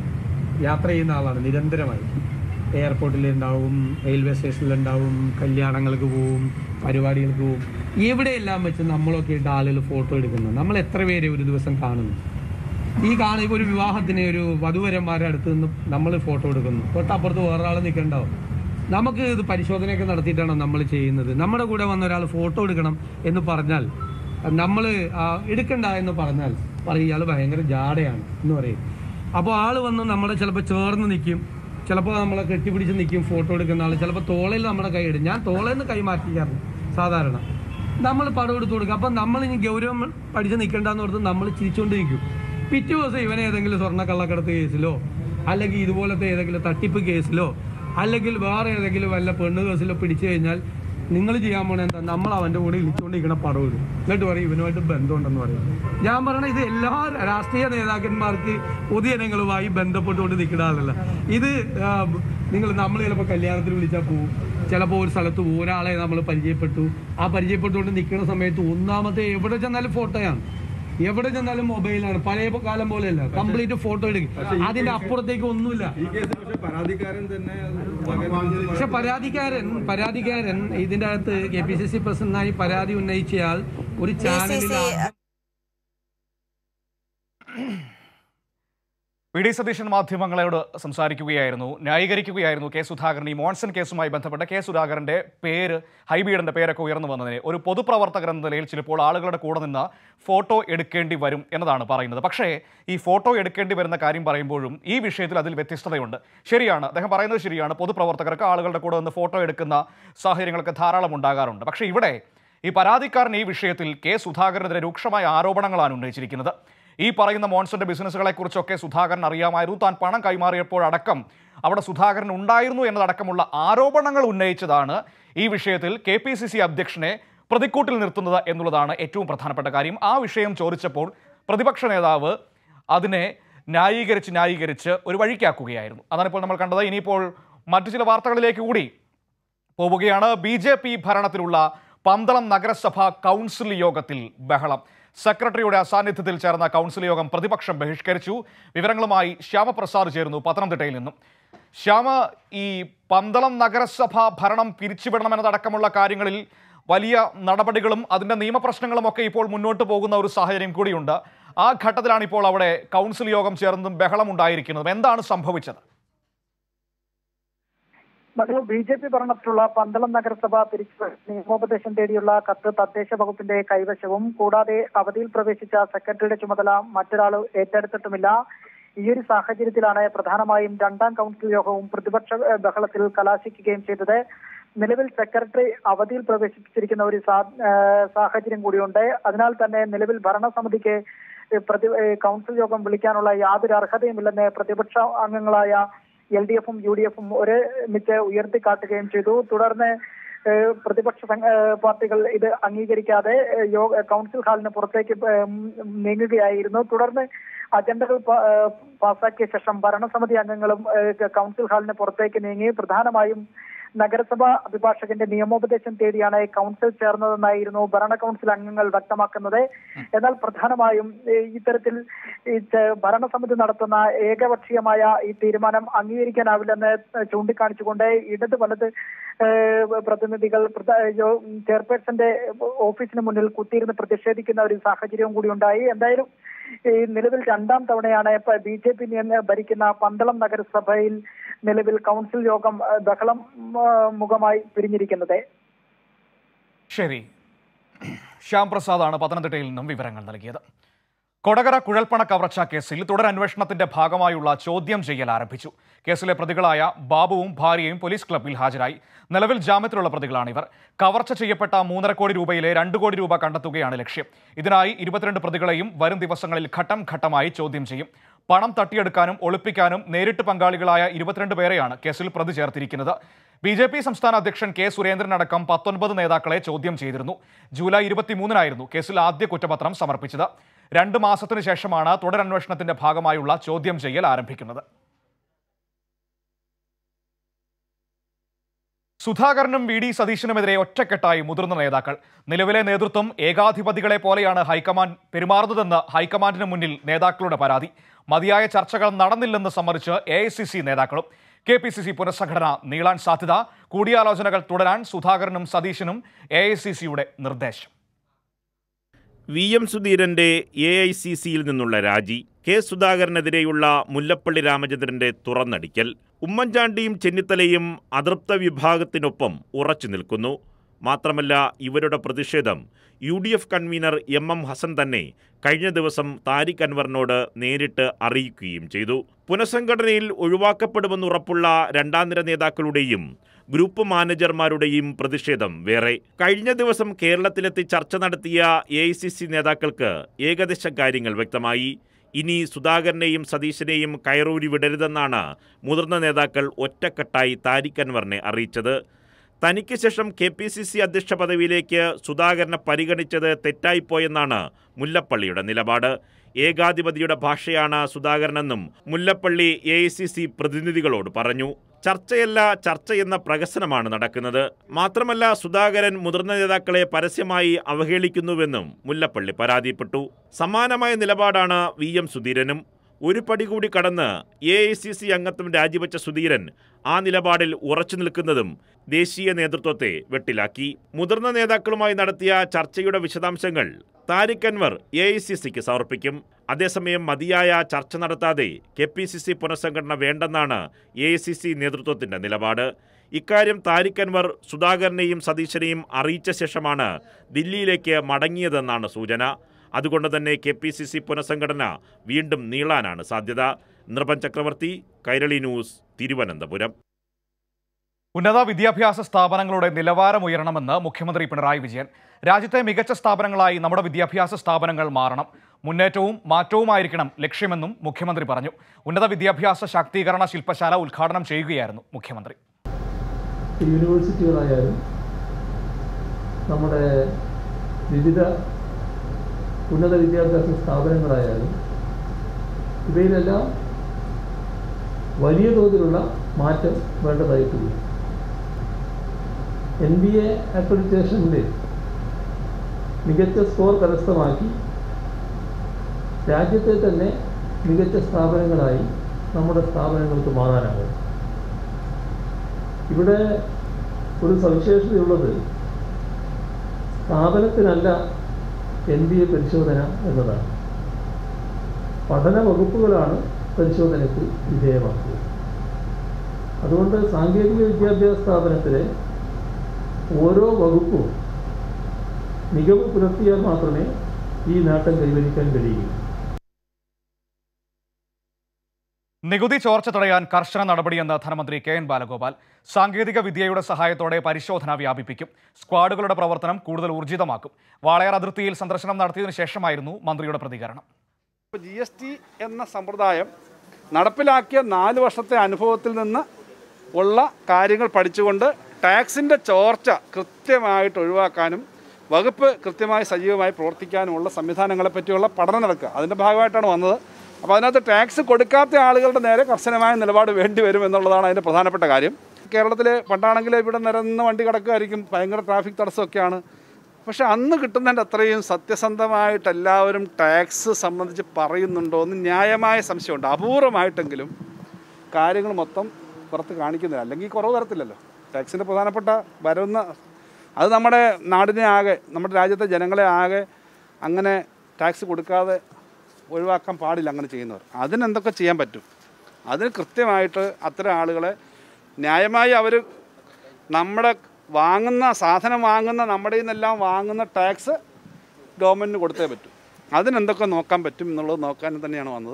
S9: യാത്ര ചെയ്യുന്ന ആളാണ് നിരന്തരമായി എയർപോർട്ടിൽ ഉണ്ടാവും റെയിൽവേ സ്റ്റേഷനിലുണ്ടാവും കല്യാണങ്ങൾക്ക് പോവും പരിപാടികൾക്ക് പോവും എവിടെയെല്ലാം വെച്ച് നമ്മളൊക്കെ ഇട്ട് ആളുകൾ ഫോട്ടോ എടുക്കുന്നു നമ്മൾ എത്ര പേരെ ഒരു ദിവസം കാണുന്നു ഈ കാണുന്ന ഇപ്പോൾ ഒരു വിവാഹത്തിന് ഒരു വധുവരന്മാരുടെ അടുത്ത് നിന്ന് നമ്മൾ ഫോട്ടോ എടുക്കുന്നു തൊട്ടപ്പുറത്ത് വേറൊരാൾ നിൽക്കണ്ടാവും നമുക്ക് ഇത് പരിശോധനയൊക്കെ നടത്തിയിട്ടാണ് നമ്മൾ ചെയ്യുന്നത് നമ്മുടെ കൂടെ വന്ന ഒരാൾ ഫോട്ടോ എടുക്കണം എന്ന് പറഞ്ഞാൽ നമ്മൾ എടുക്കണ്ട എന്ന് പറഞ്ഞാൽ പറയും ഇയാൾ ഭയങ്കര ജാടയാണ് എന്ന് പറയും അപ്പോൾ ആൾ വന്ന് നമ്മളെ ചിലപ്പോൾ ചേർന്ന് നിൽക്കും ചിലപ്പോൾ നമ്മളെ കെട്ടിപ്പിടിച്ച് നിൽക്കും ഫോട്ടോ എടുക്കുന്ന ആൾ ചിലപ്പോൾ തോളയിൽ നമ്മുടെ കൈ ഇടും ഞാൻ തോളയിൽ നിന്ന് കൈ മാറ്റിക്കാറുണ്ട് സാധാരണ നമ്മൾ പടം എടുത്ത് കൊടുക്കും അപ്പം നമ്മൾ ഇനി ഗൗരവം പഠിച്ച് നിൽക്കേണ്ടെന്ന് ഓർത്ത് നമ്മൾ ചിരിച്ചുകൊണ്ടിരിക്കും പിറ്റേ ദിവസം ഇവനെ ഏതെങ്കിലും സ്വർണ്ണ കള്ളക്കടത്ത് കേസിലോ അല്ലെങ്കിൽ ഇതുപോലത്തെ ഏതെങ്കിലും തട്ടിപ്പ് കേസിലോ അല്ലെങ്കിൽ വേറെ ഏതെങ്കിലും വല്ല പെണ്ണ് കേസിലോ പിടിച്ചു കഴിഞ്ഞാൽ നിങ്ങൾ ചെയ്യാൻ പോണ എന്താ നമ്മൾ അവൻ്റെ കൂടെ ഇളിച്ചുകൊണ്ടിരിക്കണ പടം ഇടും എന്നിട്ട് പറയും ഇവനുമായിട്ട് ബന്ധമുണ്ടെന്ന് പറയും ഞാൻ പറയണ ഇത് എല്ലാ രാഷ്ട്രീയ നേതാക്കന്മാർക്ക് പൊതുജനങ്ങളുമായി ബന്ധപ്പെട്ടുകൊണ്ട് നിൽക്കുന്ന ആളല്ല ഇത് ആ, നിങ്ങൾ നമ്മൾ ചിലപ്പോൾ കല്യാണത്തിന് വിളിച്ചാൽ പോവും ചിലപ്പോൾ ഒരു സ്ഥലത്ത് പോകും. ഒരാളെ നമ്മൾ പരിചയപ്പെട്ടു ആ പരിചയപ്പെട്ടുകൊണ്ട് നിൽക്കുന്ന സമയത്ത് ഒന്നാമത്തെ എവിടെ ചെന്നാലും ഫോട്ടോയാണ് എവിടെ ചെന്നാലും മൊബൈലാണ് പഴയ കാലം പോലെയല്ല കംപ്ലീറ്റ് ഫോട്ടോ എടുക്കും അതിന്റെ അപ്പുറത്തേക്ക് ഒന്നുമില്ല
S11: ഈ കേസിൽ പക്ഷെ പരാതിക്കാരൻ തന്നെ
S9: പക്ഷെ പരാതിക്കാരൻ പരാതിക്കാരൻ ഇതിന്റെ അകത്ത് കെ പി സി സി പ്രസിഡന്റായി പരാതി ഉന്നയിച്ചയാൾ ഒരു ചാനലിൽ
S1: വി ഡി സതീശൻ മാധ്യമങ്ങളോട് സംസാരിക്കുകയായിരുന്നു ന്യായീകരിക്കുകയായിരുന്നു കെ സുധാകരൻ ഈ മോൺസൺ കേസുമായി ബന്ധപ്പെട്ട കെ സുധാകരന്റെ പേര് ഹൈബീഡിന്റെ പേരൊക്കെ ഉയർന്നു വന്നതിന് ഒരു പൊതുപ്രവർത്തകർ എന്ന നിലയിൽ ചിലപ്പോൾ ആളുകളുടെ കൂടെ നിന്ന് ഫോട്ടോ എടുക്കേണ്ടി വരും എന്നതാണ് പറയുന്നത് പക്ഷേ ഈ ഫോട്ടോ എടുക്കേണ്ടി വരുന്ന കാര്യം പറയുമ്പോഴും ഈ വിഷയത്തിൽ അതിൽ വ്യത്യസ്തതയുണ്ട് ശരിയാണ് അദ്ദേഹം പറയുന്നത് ശരിയാണ് പൊതുപ്രവർത്തകർക്ക് ആളുകളുടെ കൂടെ നിന്ന് ഫോട്ടോ എടുക്കുന്ന സാഹചര്യങ്ങളൊക്കെ ധാരാളം ഉണ്ടാകാറുണ്ട് പക്ഷേ ഇവിടെ ഈ പരാതിക്കാരൻ ഈ വിഷയത്തിൽ കെ സുധാകരനെതിരെ രൂക്ഷമായ ആരോപണങ്ങളാണ് ഉന്നയിച്ചിരിക്കുന്നത് ഈ പറയുന്ന മോൺസന്റെ ബിസിനസ്സുകളെ കുറിച്ചൊക്കെ സുധാകരൻ അറിയാമായിരുന്നു താൻ പണം കൈമാറിയപ്പോഴടക്കം അവിടെ സുധാകരൻ ഉണ്ടായിരുന്നു എന്നതടക്കമുള്ള ആരോപണങ്ങൾ ഉന്നയിച്ചതാണ് ഈ വിഷയത്തിൽ കെ പി സി സി അധ്യക്ഷനെ പ്രതിക്കൂട്ടിൽ നിർത്തുന്നത് എന്നുള്ളതാണ് ഏറ്റവും പ്രധാനപ്പെട്ട കാര്യം ആ വിഷയം ചോദിച്ചപ്പോൾ പ്രതിപക്ഷ നേതാവ് അതിനെ ന്യായീകരിച്ച് ന്യായീകരിച്ച് ഒരു വഴിക്കാക്കുകയായിരുന്നു അതാണ് ഇപ്പോൾ നമ്മൾ കണ്ടത് ഇനിയിപ്പോൾ മറ്റു ചില വാർത്തകളിലേക്ക് കൂടി പോവുകയാണ് ബി ജെ പി ഭരണത്തിലുള്ള പന്തളം നഗരസഭ കൗൺസിൽ യോഗത്തിൽ ബഹളം സെക്രട്ടറിയുടെ അസാന്നിധ്യത്തിൽ ചേർന്ന കൗൺസിൽ യോഗം പ്രതിപക്ഷം ബഹിഷ്കരിച്ചു വിവരങ്ങളുമായി ശ്യാമപ്രസാദ് ചേരുന്നു പത്തനംതിട്ടയിൽ നിന്നും ശ്യാമ ഈ പന്തളം നഗരസഭ ഭരണം പിരിച്ചുവിടണമെന്നതടക്കമുള്ള കാര്യങ്ങളിൽ വലിയ നടപടികളും അതിൻ്റെ നിയമപ്രശ്നങ്ങളും ഒക്കെ ഇപ്പോൾ മുന്നോട്ട് പോകുന്ന ഒരു സാഹചര്യം കൂടിയുണ്ട് ആ ഘട്ടത്തിലാണ് ഇപ്പോൾ അവിടെ കൗൺസിൽ യോഗം ചേർന്നതും ബഹളം ഉണ്ടായിരിക്കുന്നതും എന്താണ് സംഭവിച്ചത്
S12: മധു ബി ജെ പി ഭരണത്തിലുള്ള പന്തളം നഗരസഭ പിരിച്ചു നിയമോപദേശം തേടിയുള്ള കത്ത് തദ്ദേശ വകുപ്പിന്റെ കൈവശവും കൂടാതെ അവധിയിൽ പ്രവേശിച്ച സെക്രട്ടറിയുടെ ചുമതല മറ്റൊരാൾ ഏറ്റെടുത്തിട്ടുമില്ല ഈ ഒരു സാഹചര്യത്തിലാണ് പ്രധാനമായും രണ്ടാം കൗൺസിൽ യോഗവും പ്രതിപക്ഷ ഏഹ്, ബഹളത്തിൽ കലാശിക്കുകയും ചെയ്തത് നിലവിൽ സെക്രട്ടറി അവധിയിൽ പ്രവേശിപ്പിച്ചിരിക്കുന്ന ഒരു സാ- ഏഹ്, സാഹചര്യം കൂടിയുണ്ട് അതിനാൽ തന്നെ നിലവിൽ ഭരണസമിതിക്ക് ഏഹ്, പ്രതി ഏഹ്, കൗൺസിൽ യോഗം വിളിക്കാനുള്ള യാതൊരു അർഹതയുമില്ലെന്ന് പ്രതിപക്ഷ അംഗങ്ങളായ എൽ ഡി എഫും യു ഡി എഫും ഒരുമിച്ച് ഉയർത്തിക്കാട്ടുകയും ചെയ്തു തുടർന്ന് ഏഹ്, പ്രതിപക്ഷ സംഘ- ഏഹ്, പാർട്ടികൾ ഇത് അംഗീകരിക്കാതെ ഏഹ്, യോഗ കൗൺസിൽ ഹാളിന് പുറത്തേക്ക് ഏഹ്, നീങ്ങുകയായിരുന്നു തുടർന്ന് അജണ്ടകൾ പ- ഏഹ്, പാസാക്കിയ ശേഷം ഭരണസമിതി അംഗങ്ങളും ഏഹ്, കൗൺസിൽ ഹാളിന് പുറത്തേക്ക് നീങ്ങി പ്രധാനമായും നഗരസഭ അഭിഭാഷകന്റെ നിയമോപദേശം തേടിയാണ് കൗൺസിൽ ചേർന്നതെന്നായിരുന്നു ഭരണ കൗൺസിൽ അംഗങ്ങൾ വ്യക്തമാക്കുന്നത് എന്നാൽ പ്രധാനമായും ഏഹ്, ഇത്തരത്തിൽ ഈ ചെ- ഭരണസമിതി നടത്തുന്ന ഏകപക്ഷീയമായ ഈ തീരുമാനം അംഗീകരിക്കാനാവില്ലെന്ന് ചൂണ്ടിക്കാണിച്ചുകൊണ്ട് ഇടത് വലത് ഏഹ്, പ്രതിനിധികൾ പ്രധ- യോ- ചെയർപേഴ്സന്റെ ഓഫീസിന് മുന്നിൽ കുത്തിയിരുന്ന് പ്രതിഷേധിക്കുന്ന ഒരു സാഹചര്യവും കൂടി ഉണ്ടായി എന്തായാലും ഈ നിലവിൽ രണ്ടാം തവണയാണ് ബി ജെ പി ഭരിക്കുന്ന പന്തളം നഗരസഭയിൽ നിലവിൽ കൗൺസിൽ യോഗം ഏഹ്, ബഹളം ഏഹ്, മുഖമായി പിരിഞ്ഞിരിക്കുന്നത്
S1: ശരി ശ്യാം പ്രസാദാണ് പത്തനംതിട്ടയിൽ നിന്നും വിവരങ്ങൾ നൽകിയത് കൊടകര കുഴൽപ്പണ കവർച്ചാ കേസിൽ തുടരന്വേഷണത്തിന്റെ ഭാഗമായുള്ള ചോദ്യം ചെയ്യൽ ആരംഭിച്ചു കേസിലെ പ്രതികളായ ബാബുവും ഭാര്യയും പോലീസ് ക്ലബ്ബിൽ ഹാജരായി നിലവിൽ ജാമ്യത്തിലുള്ള പ്രതികളാണ് ഇവർ കവർച്ച ചെയ്യപ്പെട്ട മൂന്നര കോടി രൂപയിലെ രണ്ട് കോടി രൂപ കണ്ടെത്തുകയാണ് ലക്ഷ്യം ഇതിനായി ഇരുപത്തിരണ്ട് പ്രതികളെയും വരും ദിവസങ്ങളിൽ ഘട്ടം ഘട്ടമായി ചോദ്യം ചെയ്യും പണം തട്ടിയെടുക്കാനും ഒളിപ്പിക്കാനും നേരിട്ട് പങ്കാളികളായ ഇരുപത്തിരണ്ട് പേരെയാണ് കേസിൽ പ്രതി ചേർത്തിരിക്കുന്നത് ബി ജെ പി സംസ്ഥാന അധ്യക്ഷൻ കെ സുരേന്ദ്രൻ അടക്കം പത്തൊൻപത് നേതാക്കളെ ചോദ്യം ചെയ്തിരുന്നു ജൂലൈ ഇരുപത്തിമൂന്നിനായിരുന്നു കേസിൽ ആദ്യ കുറ്റപത്രം സമർപ്പിച്ചത് രണ്ട് മാസത്തിനു ശേഷമാണ് തുടരന്വേഷണത്തിന്റെ ഭാഗമായുള്ള ചോദ്യം ചെയ്യൽ ആരംഭിക്കുന്നത് സുധാകരനും വി ഡി സതീശനുമെതിരെ ഒറ്റക്കെട്ടായി മുതിർന്ന നേതാക്കൾ നിലവിലെ നേതൃത്വം ഏകാധിപതികളെ പോലെയാണ് ഹൈക്കമാൻഡ് പെരുമാറുന്നതെന്ന് ഹൈക്കമാൻഡിന് മുന്നിൽ നേതാക്കളുടെ പരാതി മതിയായ ചർച്ചകൾ നടന്നില്ലെന്ന് സമ്മതിച്ച് എ ഐ സി സി നേതാക്കളും കെ പി സി സി പുനഃസംഘടന നീളാൻ സാധ്യത കൂടിയാലോചനകൾ തുടരാൻ സുധാകരനും സതീശനും എ ഐ സി സിയുടെ നിർദ്ദേശം
S13: വി എം സുധീരന്റെ എ ഐ സി സിയിൽ നിന്നുള്ള രാജി കെ സുധാകരനെതിരെയുള്ള മുല്ലപ്പള്ളി രാമചന്ദ്രന്റെ തുറന്നടിക്കൽ ഉമ്മൻചാണ്ടിയും ചെന്നിത്തലയും അതൃപ്ത വിഭാഗത്തിനൊപ്പം ഉറച്ചു നിൽക്കുന്നു മാത്രമല്ല ഇവരുടെ പ്രതിഷേധം U D F convener M M Hassan തന്നെ കഴിഞ്ഞ ദിവസം താരിഖ് അൻവറിനോട് നേരിട്ട് അറിയിക്കുകയും ചെയ്തു പുനഃസംഘടനയിൽ ഒഴിവാക്കപ്പെടുമെന്നുറപ്പുള്ള രണ്ടാം നിര നേതാക്കളുടെയും ഗ്രൂപ്പ് മാനേജർമാരുടെയും പ്രതിഷേധം വേറെ കഴിഞ്ഞ ദിവസം കേരളത്തിലെത്തി ചർച്ച നടത്തിയ എ ഐ സി സി നേതാക്കൾക്ക് ഏകദേശ കാര്യങ്ങൾ വ്യക്തമായി ഇനി സുധാകരനെയും സതീശനെയും കയറൂരി വിടരുതെന്നാണ് മുതിർന്ന നേതാക്കൾ ഒറ്റക്കെട്ടായി താരിഖ് അൻവറിനെ അറിയിച്ചത് തനിക്ക് ശേഷം കെ പി സി സി അധ്യക്ഷ പദവിയിലേക്ക് സുധാകരനെ പരിഗണിച്ചത് തെറ്റായിപ്പോയെന്നാണ് മുല്ലപ്പള്ളിയുടെ നിലപാട് ഏകാധിപതിയുടെ ഭാഷയാണ് സുധാകരനെന്നും Mullappally A I C C പ്രതിനിധികളോട് പറഞ്ഞു ചർച്ചയല്ല ചർച്ച എന്ന പ്രകസനമാണ് നടക്കുന്നത് മാത്രമല്ല സുധാകരൻ മുതിർന്ന നേതാക്കളെ പരസ്യമായി അവഹേളിക്കുന്നുവെന്നും മുല്ലപ്പള്ളി പരാതിപ്പെട്ടു സമാനമായ നിലപാടാണ് വി എം സുധീരനും ഒരു പടി കൂടി കടന്ന് എ ഐ സി സി അംഗത്വം രാജിവെച്ച സുധീരൻ ആ നിലപാടിൽ ഉറച്ചു നിൽക്കുന്നതും ദേശീയ നേതൃത്വത്തെ വെട്ടിലാക്കി മുതിർന്ന നേതാക്കളുമായി നടത്തിയ ചർച്ചയുടെ വിശദാംശങ്ങൾ Tariq Anwar A I C സിക്ക് സമർപ്പിക്കും അതേസമയം മതിയായ ചർച്ച നടത്താതെ കെ പി സി സി പുനഃസംഘടന വേണ്ടെന്നാണ് എ ഐ സി സി നേതൃത്വത്തിന്റെ നിലപാട് ഇക്കാര്യം താരിഖ് അൻവർ സുധാകരനെയും സതീശനെയും അറിയിച്ച ശേഷമാണ് ദില്ലിയിലേക്ക് മടങ്ങിയതെന്നാണ് സൂചന അതുകൊണ്ട് തന്നെ കെ പി സി സി പുനഃസംഘടന വീണ്ടും നീളാനാണ് സാധ്യത നൃപൻ ചക്രവർത്തി കൈരളി ന്യൂസ് തിരുവനന്തപുരം
S1: ഉന്നത വിദ്യാഭ്യാസ സ്ഥാപനങ്ങളുടെ നിലവാരം ഉയരണമെന്ന് മുഖ്യമന്ത്രി പിണറായി വിജയൻ രാജ്യത്തെ മികച്ച സ്ഥാപനങ്ങളായി നമ്മുടെ വിദ്യാഭ്യാസ സ്ഥാപനങ്ങൾ മാറണം മുന്നേറ്റവും മാറ്റവുമായിരിക്കണം ലക്ഷ്യമെന്നും മുഖ്യമന്ത്രി പറഞ്ഞു ഉന്നത വിദ്യാഭ്യാസ ശാക്തീകരണ ശില്പശാല ഉദ്ഘാടനം ചെയ്യുകയായിരുന്നു മുഖ്യമന്ത്രി
S14: യൂണിവേഴ്സിറ്റികളായാലും നമ്മുടെ വിവിധ ഉന്നത വിദ്യാഭ്യാസ സ്ഥാപനങ്ങളായാലും ഇവയിലെല്ലാം വലിയ തോതിലുള്ള മാറ്റം വേണ്ടതായിട്ടുണ്ട് എൻ ബി എ അക്രഡിറ്റേഷനിൽ മികച്ച സ്കോർ കരസ്ഥമാക്കി രാജ്യത്തെ തന്നെ മികച്ച സ്ഥാപനങ്ങളായി നമ്മുടെ സ്ഥാപനങ്ങൾക്ക് മാറാനാകും ഇവിടെ ഒരു സവിശേഷതയുള്ളത് സ്ഥാപനത്തിനല്ല എൻ ബി എ പരിശോധന എന്നതാണ് പഠന വകുപ്പുകളാണ് പരിശോധനയ്ക്ക് വിധേയമാക്കുക അതുകൊണ്ട് സാങ്കേതിക വിദ്യാഭ്യാസ സ്ഥാപനത്തിലെ ഓരോ വകുപ്പും മികവ് പുലർത്തിയാൽ മാത്രമേ ഈ നേട്ടം കൈവരിക്കാൻ കഴിയൂ
S1: നികുതി ചോർച്ച തടയാൻ കർശന നടപടിയെന്ന് ധനമന്ത്രി കെ എൻ ബാലഗോപാൽ സാങ്കേതിക വിദ്യയുടെ സഹായത്തോടെ പരിശോധന വ്യാപിപ്പിക്കും സ്ക്വാഡുകളുടെ പ്രവർത്തനം കൂടുതൽ ഊർജിതമാക്കും വാളയാർ അതിർത്തിയിൽ സന്ദർശനം നടത്തിയതിനു ശേഷമായിരുന്നു മന്ത്രിയുടെ പ്രതികരണം
S15: ജി എസ് ടി എന്ന സമ്പ്രദായം നടപ്പിലാക്കിയ നാല് വർഷത്തെ അനുഭവത്തിൽ നിന്ന് ഉള്ള കാര്യങ്ങൾ പഠിച്ചുകൊണ്ട് ടാക്സിൻ്റെ ചോർച്ച കൃത്യമായിട്ട് ഒഴിവാക്കാനും വകുപ്പ് കൃത്യമായി സജീവമായി പ്രവർത്തിക്കാനുമുള്ള സംവിധാനങ്ങളെ പറ്റിയുള്ള പഠനം നടക്കുക അതിൻ്റെ ഭാഗമായിട്ടാണ് വന്നത് അപ്പോൾ അതിനകത്ത് ടാക്സ് കൊടുക്കാത്ത ആളുകളുടെ നേരെ കർശനമായ നിലപാട് വേണ്ടി വരും എന്നുള്ളതാണ് അതിൻ്റെ പ്രധാനപ്പെട്ട കാര്യം കേരളത്തിൽ പണ്ടാണെങ്കിൽ ഇവിടെ നിരന്ന് വണ്ടി കിടക്കുമായിരിക്കും ഭയങ്കര ട്രാഫിക് തടസ്സമൊക്കെയാണ് പക്ഷെ അന്ന് കിട്ടുന്നതിൻ്റെ അത്രയും സത്യസന്ധമായിട്ട് എല്ലാവരും ടാക്സ് സംബന്ധിച്ച് പറയുന്നുണ്ടോ എന്ന് ന്യായമായ സംശയമുണ്ട് അപൂർവമായിട്ടെങ്കിലും കാര്യങ്ങൾ മൊത്തം പുറത്ത് കാണിക്കുന്നില്ല അല്ലെങ്കിൽ കുറവ് തരത്തില്ലല്ലോ ടാക്സിൻ്റെ പ്രധാനപ്പെട്ട വരുന്ന അത് നമ്മുടെ നാടിനെ ആകെ നമ്മുടെ രാജ്യത്തെ ജനങ്ങളെ ആകെ അങ്ങനെ ടാക്സ് കൊടുക്കാതെ ഒഴിവാക്കാൻ പാടില്ല അങ്ങനെ ചെയ്യുന്നവർ അതിനെന്തൊക്കെ ചെയ്യാൻ പറ്റും അതിന് കൃത്യമായിട്ട് അത്തരം ആളുകളെ ന്യായമായി അവർ നമ്മുടെ വാങ്ങുന്ന സാധനം വാങ്ങുന്ന നമ്മുടെ നിന്നെല്ലാം വാങ്ങുന്ന ടാക്സ് ഗവൺമെൻറ്റിന് കൊടുത്തേ പറ്റൂ അതിനെന്തൊക്കെ നോക്കാൻ പറ്റും എന്നുള്ളത് നോക്കാൻ തന്നെയാണ് വന്നത്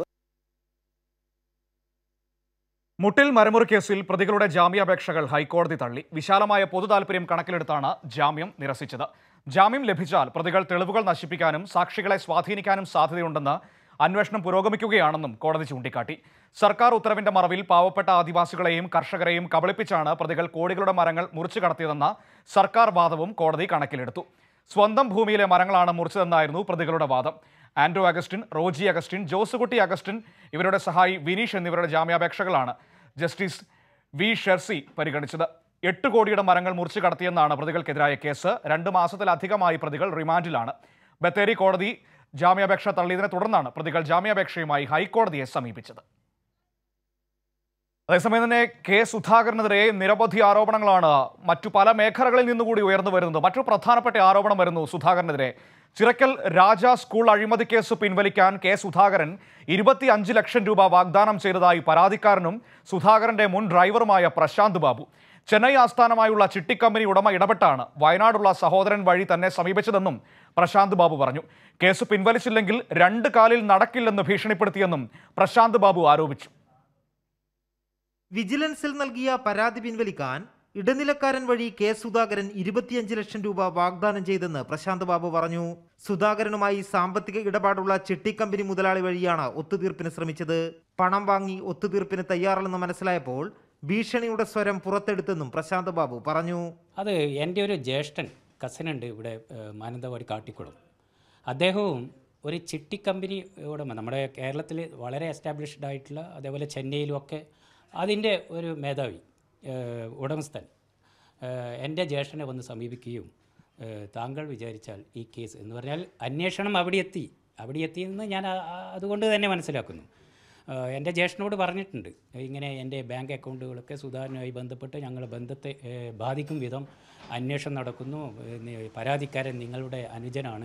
S1: മുട്ടിൽ മരമുറി കേസിൽ പ്രതികളുടെ ജാമ്യാപേക്ഷകൾ ഹൈക്കോടതി തള്ളി വിശാലമായ പൊതു താൽപര്യം കണക്കിലെടുത്താണ് ജാമ്യം നിരസിച്ചത് ജാമ്യം ലഭിച്ചാൽ പ്രതികൾ തെളിവുകൾ നശിപ്പിക്കാനും സാക്ഷികളെ സ്വാധീനിക്കാനും സാധ്യതയുണ്ടെന്ന് അന്വേഷണം പുരോഗമിക്കുകയാണെന്നും കോടതി ചൂണ്ടിക്കാട്ടി സർക്കാർ ഉത്തരവിന്റെ മറവിൽ പാവപ്പെട്ട ആദിവാസികളെയും കർഷകരെയും കബളിപ്പിച്ചാണ് പ്രതികൾ കോടികളുടെ മരങ്ങൾ മുറിച്ചു കടത്തിയതെന്ന സർക്കാർ വാദവും കോടതി കണക്കിലെടുത്തു സ്വന്തം ഭൂമിയിലെ മരങ്ങളാണ് മുറിച്ചതെന്നായിരുന്നു പ്രതികളുടെ വാദം ആൻഡ്രോ അഗസ്റ്റിൻ റോജി അഗസ്റ്റിൻ ജോസുകുട്ടി അഗസ്റ്റിൻ ഇവരുടെ സഹായി വിനീഷ് എന്നിവരുടെ ജാമ്യാപേക്ഷകളാണ് ജസ്റ്റിസ് വി ഷെർസി പരിഗണിച്ചത് എട്ട് കോടിയുടെ മരങ്ങൾ മുറിച്ചു കടത്തിയെന്നാണ് പ്രതികൾക്കെതിരായ കേസ് രണ്ട് മാസത്തിലധികമായി പ്രതികൾ റിമാൻഡിലാണ് ബത്തേരി കോടതി ജാമ്യാപേക്ഷ തള്ളിയതിനെ തുടർന്നാണ് പ്രതികൾ ജാമ്യാപേക്ഷയുമായി ഹൈക്കോടതിയെ സമീപിച്ചത് അതേസമയം തന്നെ കെ സുധാകരനെതിരെ നിരവധി ആരോപണങ്ങളാണ് മറ്റു പല മേഖലകളിൽ നിന്നുകൂടി ഉയർന്നു വരുന്നത് മറ്റൊരു പ്രധാനപ്പെട്ട ആരോപണം വരുന്നു സുധാകരനെതിരെ ചിറക്കൽ രാജ സ്കൂൾ അഴിമതി കേസ് പിൻവലിക്കാൻ കെ സുധാകരൻ ഇരുപത്തി അഞ്ച് ലക്ഷം രൂപ വാഗ്ദാനം ചെയ്തതായി പരാതിക്കാരനും സുധാകരന്റെ മുൻ ഡ്രൈവറുമായ പ്രശാന്ത് ബാബു ചെന്നൈ ആസ്ഥാനമായുള്ള ചിട്ടിക്കമ്പനി ഉടമ ഇടപെട്ടാണ് വയനാടുള്ള സഹോദരൻ വഴി തന്നെ സമീപിച്ചതെന്നും പ്രശാന്ത് ബാബു പറഞ്ഞു കേസ് പിൻവലിച്ചില്ലെങ്കിൽ രണ്ട് കാലിൽ നടക്കില്ലെന്ന് ഭീഷണിപ്പെടുത്തിയെന്നും പ്രശാന്ത് ബാബു ആരോപിച്ചു
S16: വിജിലൻസിൽ നൽകിയ പരാതി പിൻവലിക്കാൻ ഇടനിലക്കാരൻ വഴി കെ സുധാകരൻ ഇരുപത്തിയഞ്ച് ലക്ഷം രൂപ വാഗ്ദാനം ചെയ്തെന്ന് പ്രശാന്ത് ബാബു പറഞ്ഞു സുധാകരനുമായി സാമ്പത്തിക ഇടപാടുള്ള ചിട്ടിക്കമ്പനി മുതലാളി വഴിയാണ് ഒത്തുതീർപ്പിന് ശ്രമിച്ചത് പണം വാങ്ങി ഒത്തുതീർപ്പിന് തയ്യാറല്ലെന്ന് മനസ്സിലായപ്പോൾ ഭീഷണിയുടെ സ്വരം പുറത്തെടുത്തെന്നും പ്രശാന്ത് ബാബു പറഞ്ഞു
S17: അത് എൻ്റെ ഒരു ജ്യേഷ്ഠൻ കസിനുണ്ട് ഇവിടെ ഏഹ്, മാനന്തവാടി കാട്ടിക്കുളം അദ്ദേഹവും ഒരു ചിട്ടി കമ്പനി ഉടമ നമ്മുടെ കേരളത്തിൽ വളരെ എസ്റ്റാബ്ലിഷ്ഡ് ആയിട്ടുള്ള അതേപോലെ ചെന്നൈയിലും ഒക്കെ അതിൻ്റെ ഒരു മേധാവി ഏഹ്, ഉടമസ്ഥൻ ഏഹ്, എൻ്റെ ജ്യേഷ്ഠനെ വന്ന് സമീപിക്കുകയും ഏഹ്, താങ്കൾ വിചാരിച്ചാൽ ഈ കേസ് എന്ന് പറഞ്ഞാൽ അന്വേഷണം അവിടെ എത്തി അവിടെ എത്തിയെന്ന് ഞാൻ ആ- ആ- അതുകൊണ്ട് തന്നെ മനസ്സിലാക്കുന്നു ഏഹ്, എൻ്റെ ജ്യേഷ്ഠനോട് പറഞ്ഞിട്ടുണ്ട് ഇങ്ങനെ എൻ്റെ ബാങ്ക് അക്കൗണ്ടുകളൊക്കെ സുധാകരനുമായി ബന്ധപ്പെട്ട് ഞങ്ങളുടെ ബന്ധത്തെ ഏഹ്, ബാധിക്കും വിധം അന്വേഷണം നടക്കുന്നു ഏഹ്, നി- പരാതിക്കാരൻ നിങ്ങളുടെ അനുജനാണ്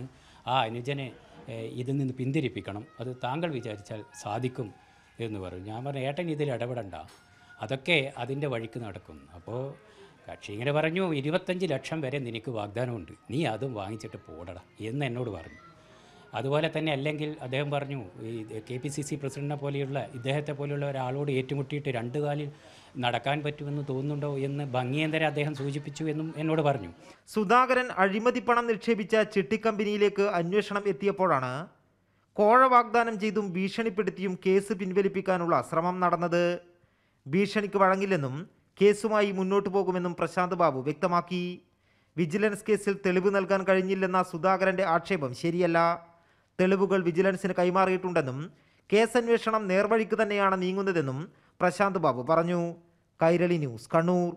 S17: ആ അനുജനെ ഏഹ്, ഇതിൽ നിന്ന് പിന്തിരിപ്പിക്കണം അത് താങ്കൾ വിചാരിച്ചാൽ സാധിക്കും എന്ന് പറഞ്ഞു ഞാൻ പറഞ്ഞു ഏട്ടൻ ഇതിൽ ഇടപെടണ്ട അതൊക്കെ അതിൻ്റെ വഴിക്ക് നടക്കും അപ്പോൾ കക്ഷി ഇങ്ങനെ പറഞ്ഞു ഇരുപത്തഞ്ച് ലക്ഷം വരെ നിനക്ക് വാഗ്ദാനമുണ്ട് നീ അതും വാങ്ങിച്ചിട്ട് പോടടാ എന്ന് എന്നോട് പറഞ്ഞു അതുപോലെ തന്നെ അല്ലെങ്കിൽ അദ്ദേഹം പറഞ്ഞു ഈ കെ പി സി സി പ്രസിഡന്റിനെ പോലെയുള്ള ഇദ്ദേഹത്തെ പോലെയുള്ള ഒരാളോട് ഏറ്റുമുട്ടിയിട്ട് രണ്ട് കാലിൽ നടക്കാൻ പറ്റുമെന്ന് തോന്നുന്നുണ്ടോ എന്ന് ഭംഗിയേന്തര അദ്ദേഹം സൂചിപ്പിച്ചു എന്നും എന്നോട് പറഞ്ഞു
S16: സുധാകരൻ അഴിമതി പണം നിക്ഷേപിച്ച ചിട്ടിക്കമ്പനിയിലേക്ക് അന്വേഷണം എത്തിയപ്പോഴാണ് കോഴ വാഗ്ദാനം ചെയ്തും ഭീഷണിപ്പെടുത്തിയും കേസ് പിൻവലിപ്പിക്കാനുള്ള ശ്രമം നടന്നത് ഭീഷണിക്ക് വഴങ്ങില്ലെന്നും കേസുമായി മുന്നോട്ടു പോകുമെന്നും പ്രശാന്ത് ബാബു വ്യക്തമാക്കി വിജിലൻസ് കേസിൽ തെളിവ് നൽകാൻ കഴിഞ്ഞില്ലെന്ന സുധാകരന്റെ ആക്ഷേപം ശരിയല്ല തെളിവുകൾ വിജിലൻസിന് കൈമാറിയിട്ടുണ്ടെന്നും കേസ് അന്വേഷണം നേർവഴിക്ക് തന്നെയാണ് നീങ്ങുന്നതെന്നും പ്രശാന്ത് ബാബു പറഞ്ഞു കൈരളി ന്യൂസ് കണ്ണൂർ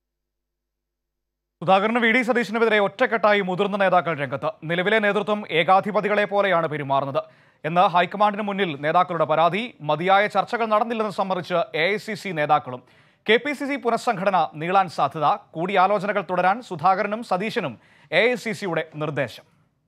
S1: സുധാകരന് വി ഡി സതീശിനെതിരെ ഒറ്റക്കെട്ടായി മുതിർന്ന നേതാക്കൾ രംഗത്ത് നിലവിലെ നേതൃത്വം ഏകാധിപതികളെ പോലെയാണ് പെരുമാറുന്നത് എന്ന് ഹൈക്കമാൻഡിന് മുന്നിൽ നേതാക്കളുടെ പരാതി മതിയായ ചർച്ചകൾ നടന്നില്ലെന്ന് സംബന്ധിച്ച് എ ഐ സി സി നേതാക്കളും കെ പി സി സി പുനഃസംഘടന നീളാൻ സാധ്യത കൂടിയാലോചനകൾ തുടരാൻ സുധാകരനും സതീശനും എ ഐ സി സിയുടെ നിർദ്ദേശം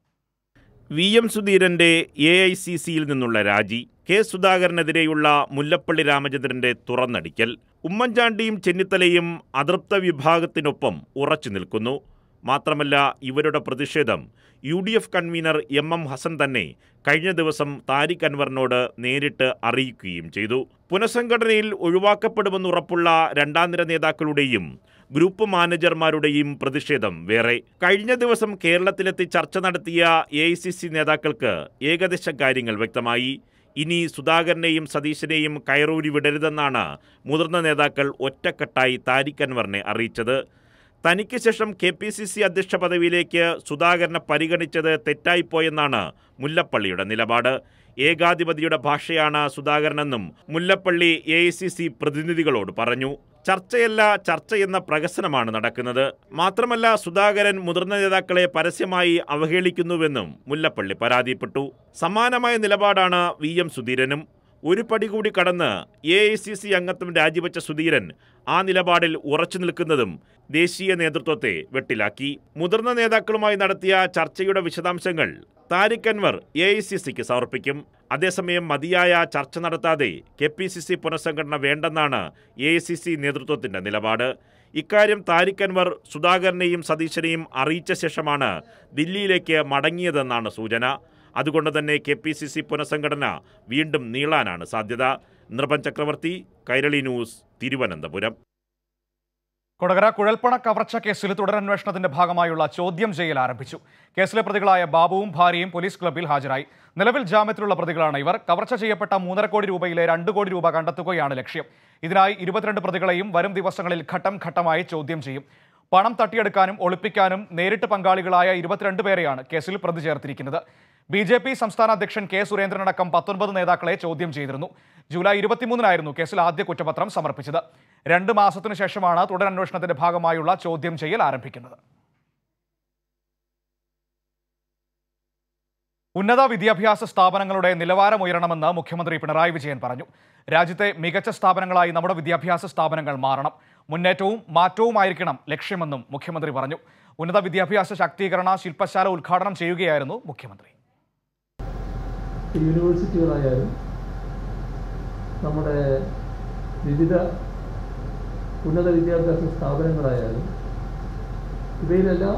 S13: വി എം സുധീരന്റെ എ ഐ സി സിയിൽ നിന്നുള്ള രാജി കെ സുധാകരനെതിരെയുള്ള മുല്ലപ്പള്ളി രാമചന്ദ്രന്റെ തുറന്നടിക്കൽ ഉമ്മൻചാണ്ടിയും ചെന്നിത്തലയും അതൃപ്ത വിഭാഗത്തിനൊപ്പം ഉറച്ചു നിൽക്കുന്നു മാത്രമല്ല ഇവരുടെ പ്രതിഷേധം U D F convener M M Hassan തന്നെ കഴിഞ്ഞ ദിവസം താരിഖ് അൻവറിനോട് നേരിട്ട് അറിയിക്കുകയും ചെയ്തു പുനഃസംഘടനയിൽ ഒഴിവാക്കപ്പെടുമെന്ന് ഉറപ്പുള്ള രണ്ടാം നിര നേതാക്കളുടെയും ഗ്രൂപ്പ് മാനേജർമാരുടെയും പ്രതിഷേധം വേറെ കഴിഞ്ഞ ദിവസം കേരളത്തിലെത്തി ചർച്ച നടത്തിയ എ ഐ സി സി നേതാക്കൾക്ക് ഏകദേശ കാര്യങ്ങൾ വ്യക്തമായി ഇനി സുധാകരനെയും സതീശനെയും കയറൂരി വിടരുതെന്നാണ് മുതിർന്ന നേതാക്കൾ ഒറ്റക്കെട്ടായി താരിഖ് അൻവറിനെ അറിയിച്ചത് തനിക്ക് ശേഷം കെ പി സി സി അധ്യക്ഷ പദവിയിലേക്ക് സുധാകരനെ പരിഗണിച്ചത് തെറ്റായിപ്പോയെന്നാണ് മുല്ലപ്പള്ളിയുടെ നിലപാട് ഏകാധിപതിയുടെ ഭാഷയാണ് സുധാകരനെന്നും Mullappally A I C C പ്രതിനിധികളോട് പറഞ്ഞു ചർച്ചയല്ല ചർച്ച എന്ന പ്രകസനമാണ് നടക്കുന്നത് മാത്രമല്ല സുധാകരൻ മുതിർന്ന നേതാക്കളെ പരസ്യമായി അവഹേളിക്കുന്നുവെന്നും മുല്ലപ്പള്ളി പരാതിപ്പെട്ടു സമാനമായ നിലപാടാണ് വി എം സുധീരനും ഒരു പടി കൂടി കടന്ന് എ ഐ സി സി അംഗത്വം രാജിവെച്ച സുധീരൻ ആ നിലപാടിൽ ഉറച്ചു നിൽക്കുന്നതും ദേശീയ നേതൃത്വത്തെ വെട്ടിലാക്കി മുതിർന്ന നേതാക്കളുമായി നടത്തിയ ചർച്ചയുടെ വിശദാംശങ്ങൾ Tariq Anwar A I C സിക്ക് സമർപ്പിക്കും അതേസമയം മതിയായ ചർച്ച നടത്താതെ കെ പി സി സി പുനഃസംഘടന വേണ്ടെന്നാണ് എ ഐ സി സി നേതൃത്വത്തിന്റെ നിലപാട് ഇക്കാര്യം താരിഖ് അൻവർ സുധാകരനെയും സതീശനെയും അറിയിച്ച ശേഷമാണ് ദില്ലിയിലേക്ക് മടങ്ങിയതെന്നാണ് സൂചന അതുകൊണ്ട് തന്നെ കെ പി സി സി പുനഃസംഘടന വീണ്ടും നീളാനാണ് സാധ്യത നൃപൻ ചക്രവർത്തി കൈരളി ന്യൂസ് തിരുവനന്തപുരം
S1: കൊടകര കുഴൽപ്പണ കവർച്ച കേസിൽ തുടരന്വേഷണത്തിന്റെ ഭാഗമായുള്ള ചോദ്യം ചെയ്യൽ ആരംഭിച്ചു കേസിലെ പ്രതികളായ ബാബുവും ഭാര്യയും പോലീസ് ക്ലബ്ബിൽ ഹാജരായി നിലവിൽ ജാമ്യത്തിലുള്ള പ്രതികളാണ് ഇവർ കവർച്ച ചെയ്യപ്പെട്ട മൂന്നര കോടി രൂപയിലെ രണ്ട് കോടി രൂപ കണ്ടെത്തുകയാണ് ലക്ഷ്യം ഇതിനായി ഇരുപത്തിരണ്ട് പ്രതികളെയും വരും ദിവസങ്ങളിൽ ഘട്ടം ഘട്ടമായി ചോദ്യം ചെയ്യും പണം തട്ടിയെടുക്കാനും ഒളിപ്പിക്കാനും നേരിട്ട് പങ്കാളികളായ ഇരുപത്തിരണ്ട് പേരെയാണ് കേസിൽ പ്രതി ചേർത്തിരിക്കുന്നത് ബി ജെ പി സംസ്ഥാന അധ്യക്ഷൻ കെ സുരേന്ദ്രനടക്കം പത്തൊൻപത് നേതാക്കളെ ചോദ്യം ചെയ്തിരുന്നു ജൂലൈ ഇരുപത്തിമൂന്നിനായിരുന്നു കേസിൽ ആദ്യ കുറ്റപത്രം സമർപ്പിച്ചത് രണ്ട് മാസത്തിനു ശേഷമാണ് തുടരന്വേഷണത്തിന്റെ ഭാഗമായുള്ള ചോദ്യം ചെയ്യൽ ആരംഭിക്കുന്നത് ഉന്നത വിദ്യാഭ്യാസ സ്ഥാപനങ്ങളുടെ നിലവാരം ഉയരണമെന്ന് മുഖ്യമന്ത്രി പിണറായി വിജയൻ പറഞ്ഞു രാജ്യത്തെ മികച്ച സ്ഥാപനങ്ങളായി നമ്മുടെ വിദ്യാഭ്യാസ സ്ഥാപനങ്ങൾ മാറണം മുന്നേറ്റവും മാറ്റവുമായിരിക്കണം ലക്ഷ്യമെന്നും മുഖ്യമന്ത്രി പറഞ്ഞു ഉന്നത വിദ്യാഭ്യാസ ശാക്തീകരണ ശില്പശാല ഉദ്ഘാടനം ചെയ്യുകയായിരുന്നു മുഖ്യമന്ത്രി
S14: യൂണിവേഴ്സിറ്റികളായാലും നമ്മുടെ വിവിധ ഉന്നത വിദ്യാഭ്യാസ സ്ഥാപനങ്ങളായാലും ഇവയിലെല്ലാം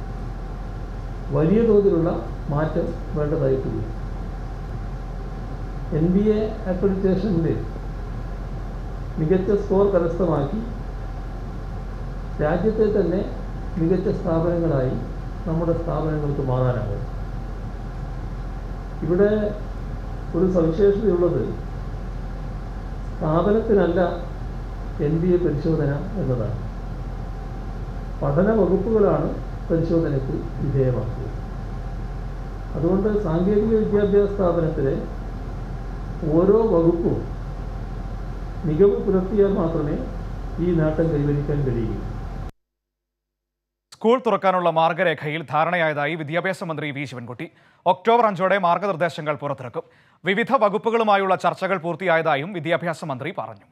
S14: വലിയ തോതിലുള്ള മാറ്റം വേണ്ടതായിട്ടുണ്ട് എൻ ബി എ അക്രഡിറ്റേഷനിൽ മികച്ച സ്കോർ കരസ്ഥമാക്കി രാജ്യത്തെ തന്നെ മികച്ച സ്ഥാപനങ്ങളായി നമ്മുടെ സ്ഥാപനങ്ങൾക്ക് മാറാനാകും ഇവിടെ ഒരു സവിശേഷതയുള്ളത് സ്ഥാപനത്തിനല്ല എൻ ബി എ പരിശോധന എന്നതാണ് പഠന വകുപ്പുകളാണ് പരിശോധനയ്ക്ക് വിധേയമാക്കുക അതുകൊണ്ട് സാങ്കേതിക വിദ്യാഭ്യാസ സ്ഥാപനത്തിലെ ഓരോ വകുപ്പും മികവ് പുലർത്തിയാൽ മാത്രമേ ഈ നേട്ടം കൈവരിക്കാൻ കഴിയൂ
S1: സ്കൂൾ തുറക്കാനുള്ള മാർഗരേഖയിൽ ധാരണയായതായി വിദ്യാഭ്യാസ മന്ത്രി വി ശിവൻകുട്ടി ഒക്ടോബർ അഞ്ചോടെ മാർഗനിർദ്ദേശങ്ങൾ പുറത്തിറക്കും വിവിധ വകുപ്പുകളുമായുള്ള ചർച്ചകൾ പൂർത്തിയായതായും വിദ്യാഭ്യാസ മന്ത്രി പറഞ്ഞു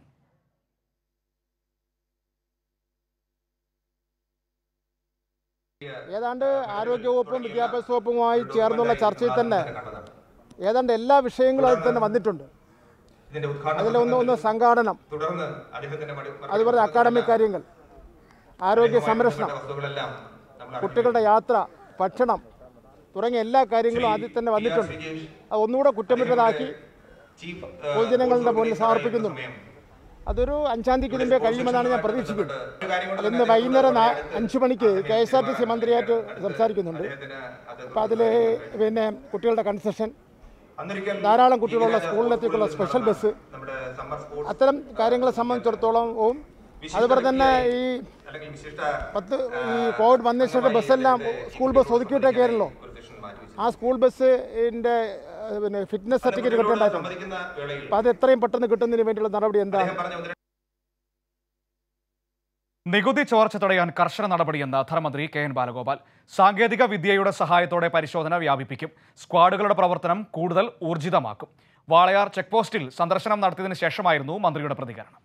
S18: ഏതാണ്ട് ആരോഗ്യവകുപ്പും വിദ്യാഭ്യാസ വകുപ്പുമായി ചേർന്നുള്ള ചർച്ചയിൽ തന്നെ ഏതാണ്ട് എല്ലാ വിഷയങ്ങളും അതിൽ തന്നെ വന്നിട്ടുണ്ട് അതിലൊന്ന് ഒന്ന് സംഘാടനം അതുപോലെ അക്കാഡമിക് കാര്യങ്ങൾ ആരോഗ്യ സംരക്ഷണം കുട്ടികളുടെ യാത്ര ഭക്ഷണം തുടങ്ങിയ എല്ലാ കാര്യങ്ങളും ആദ്യം തന്നെ വന്നിട്ടുണ്ട് അത് ഒന്നുകൂടെ കുറ്റമറ്റതാക്കി പൊതുജനങ്ങളുടെ മുന്നിൽ സമർപ്പിക്കുന്നുണ്ട് അതൊരു അഞ്ചാം തീയതിക്ക് മുമ്പേ കഴിയുമെന്നാണ് ഞാൻ പ്രതീക്ഷിക്കുന്നത് ഇന്ന് വൈകുന്നേരം നാ- അഞ്ച് മണിക്ക് K S R T C മന്ത്രിയായിട്ട് സംസാരിക്കുന്നുണ്ട് അപ്പോൾ അതിൽ പിന്നെ കുട്ടികളുടെ കൺസെഷൻ ധാരാളം കുട്ടികളുള്ള സ്കൂളിലെത്തിക്കുള്ള സ്പെഷ്യൽ ബസ് അത്തരം കാര്യങ്ങളെ സംബന്ധിച്ചിടത്തോളവും അതുപോലെ തന്നെ ഈ പത്ത് ഈ കോവിഡ് വന്ന ശേഷം ബസ്സെല്ലാം സ്കൂൾ ബസ് ഒതുക്കിയിട്ടൊക്കെയാണല്ലോ ആ സ്കൂൾ ബസ്സിൻ്റെ പിന്നെ ഫിറ്റ്നസ് സർട്ടിഫിക്കറ്റ് കിട്ടേണ്ടായിരുന്നു അപ്പം അത് എത്രയും പെട്ടെന്ന് കിട്ടുന്നതിന് വേണ്ടിയുള്ള നടപടി എന്താണ്
S1: നികുതി ചോർച്ച തടയാൻ കർശന നടപടിയെന്ന് ധനമന്ത്രി കെ എൻ ബാലഗോപാൽ സാങ്കേതിക വിദ്യയുടെ സഹായത്തോടെ പരിശോധന വ്യാപിപ്പിക്കും സ്ക്വാഡുകളുടെ പ്രവർത്തനം കൂടുതൽ ഊർജിതമാക്കും വാളയാർ ചെക്ക് പോസ്റ്റിൽ സന്ദർശനം നടത്തിയതിനു ശേഷമായിരുന്നു മന്ത്രിയുടെ പ്രതികരണം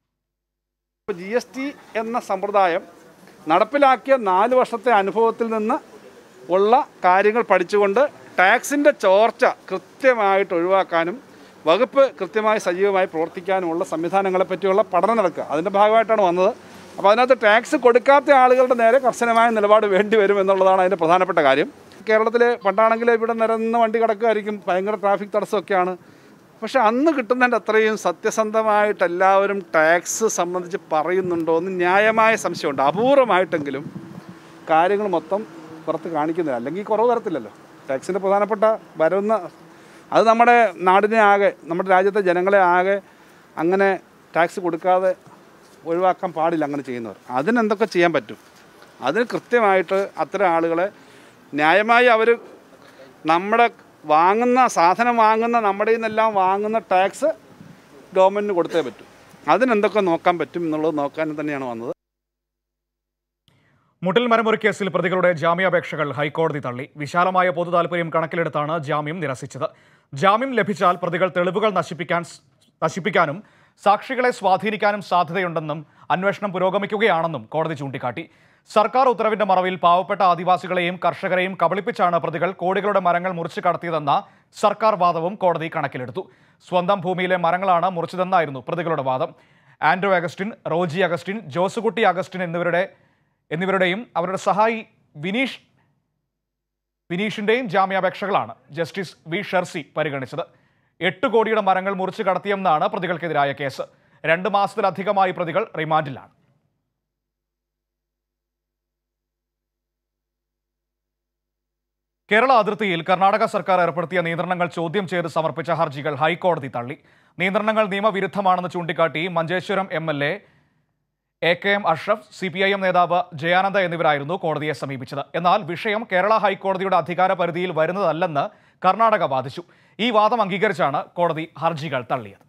S15: ജി എസ് ടി എന്ന സമ്പ്രദായം നടപ്പിലാക്കിയ നാല് വർഷത്തെ അനുഭവത്തിൽ നിന്ന് ഉള്ള കാര്യങ്ങൾ പഠിച്ചുകൊണ്ട് ടാക്സിൻ്റെ ചോർച്ച കൃത്യമായിട്ട് ഒഴിവാക്കാനും വകുപ്പ് കൃത്യമായി സജീവമായി പ്രവർത്തിക്കാനുമുള്ള സംവിധാനങ്ങളെ പറ്റിയുള്ള പഠനം നടക്കുക അതിൻ്റെ ഭാഗമായിട്ടാണ് വന്നത് അപ്പോൾ അതിനകത്ത് ടാക്സ് കൊടുക്കാത്ത ആളുകളുടെ നേരെ കർശനമായ നിലപാട് വേണ്ടി വരും എന്നുള്ളതാണ് അതിൻ്റെ പ്രധാനപ്പെട്ട കാര്യം കേരളത്തിൽ പണ്ടാണെങ്കിൽ ഇവിടെ നിരന്ന് വണ്ടി കിടക്കുമായിരിക്കും ഭയങ്കര ട്രാഫിക് തടസ്സമൊക്കെയാണ് പക്ഷെ അന്ന് കിട്ടുന്നതിൻ്റെ അത്രയും സത്യസന്ധമായിട്ട് എല്ലാവരും ടാക്സ് സംബന്ധിച്ച് പറയുന്നുണ്ടോ എന്ന് ന്യായമായ സംശയമുണ്ട് അപൂർവമായിട്ടെങ്കിലും കാര്യങ്ങൾ മൊത്തം പുറത്ത് കാണിക്കുന്നില്ല അല്ലെങ്കിൽ കുറവ് തരത്തില്ലല്ലോ ടാക്സിൻ്റെ പ്രധാനപ്പെട്ട വരുന്ന അത് നമ്മുടെ നാടിനെ ആകെ നമ്മുടെ രാജ്യത്തെ ജനങ്ങളെ ആകെ അങ്ങനെ ടാക്സ് കൊടുക്കാതെ ഒഴിവാക്കാൻ പാടില്ല അങ്ങനെ ചെയ്യുന്നവർ അതിനെന്തൊക്കെ ചെയ്യാൻ പറ്റും അതിന് കൃത്യമായിട്ട് അത്തരം ആളുകളെ ന്യായമായി അവർ നമ്മുടെ വാങ്ങുന്ന സാധനം വാങ്ങുന്ന നമ്മുടെ നിന്നെല്ലാം വാങ്ങുന്ന ടാക്സ് ഗവൺമെൻറ്റിന് കൊടുത്തേ പറ്റൂ അതിനെന്തൊക്കെ നോക്കാൻ പറ്റും എന്നുള്ളത് നോക്കാൻ തന്നെയാണ് വന്നത്
S1: മുട്ടിൽ മരമുറി കേസിൽ പ്രതികളുടെ ജാമ്യാപേക്ഷകൾ ഹൈക്കോടതി തള്ളി വിശാലമായ പൊതു താൽപര്യം കണക്കിലെടുത്താണ് ജാമ്യം നിരസിച്ചത് ജാമ്യം ലഭിച്ചാൽ പ്രതികൾ തെളിവുകൾ നശിപ്പിക്കാൻ നശിപ്പിക്കാനും സാക്ഷികളെ സ്വാധീനിക്കാനും സാധ്യതയുണ്ടെന്നും അന്വേഷണം പുരോഗമിക്കുകയാണെന്നും കോടതി ചൂണ്ടിക്കാട്ടി സർക്കാർ ഉത്തരവിന്റെ മറവിൽ പാവപ്പെട്ട ആദിവാസികളെയും കർഷകരെയും കബളിപ്പിച്ചാണ് പ്രതികൾ കോടികളുടെ മരങ്ങൾ മുറിച്ചു കടത്തിയതെന്ന സർക്കാർ വാദവും കോടതി കണക്കിലെടുത്തു സ്വന്തം ഭൂമിയിലെ മരങ്ങളാണ് മുറിച്ചതെന്നായിരുന്നു പ്രതികളുടെ വാദം ആൻഡ്രോ അഗസ്റ്റിൻ റോജി അഗസ്റ്റിൻ ജോസുകുട്ടി അഗസ്റ്റിൻ എന്നിവരുടെ എന്നിവരുടെയും അവരുടെ സഹായി വിനീഷ് വിനീഷിന്റെയും ജാമ്യാപേക്ഷകളാണ് ജസ്റ്റിസ് വി ഷെർസി പരിഗണിച്ചത് എട്ട് കോടിയുടെ മരങ്ങൾ മുറിച്ചു കടത്തിയെന്നാണ് പ്രതികൾക്കെതിരായ കേസ് രണ്ട് മാസത്തിലധികമായി പ്രതികൾ റിമാൻഡിലാണ് കേരള അതിർത്തിയിൽ കർണാടക സർക്കാർ ഏർപ്പെടുത്തിയ നിയന്ത്രണങ്ങൾ ചോദ്യം ചെയ്ത് സമർപ്പിച്ച ഹർജികൾ ഹൈക്കോടതി തള്ളി നിയന്ത്രണങ്ങൾ നിയമവിരുദ്ധമാണെന്ന് ചൂണ്ടിക്കാട്ടി Manjeshwaram M L A A K M Ashraf C P I M നേതാവ് ജയാനന്ദ എന്നിവരായിരുന്നു കോടതിയെ സമീപിച്ചത് എന്നാൽ വിഷയം കേരള ഹൈക്കോടതിയുടെ അധികാര പരിധിയിൽ വരുന്നതല്ലെന്ന് കർണാടക വാദിച്ചു ഈ വാദം അംഗീകരിച്ചാണ് കോടതി ഹർജികൾ തള്ളിയത്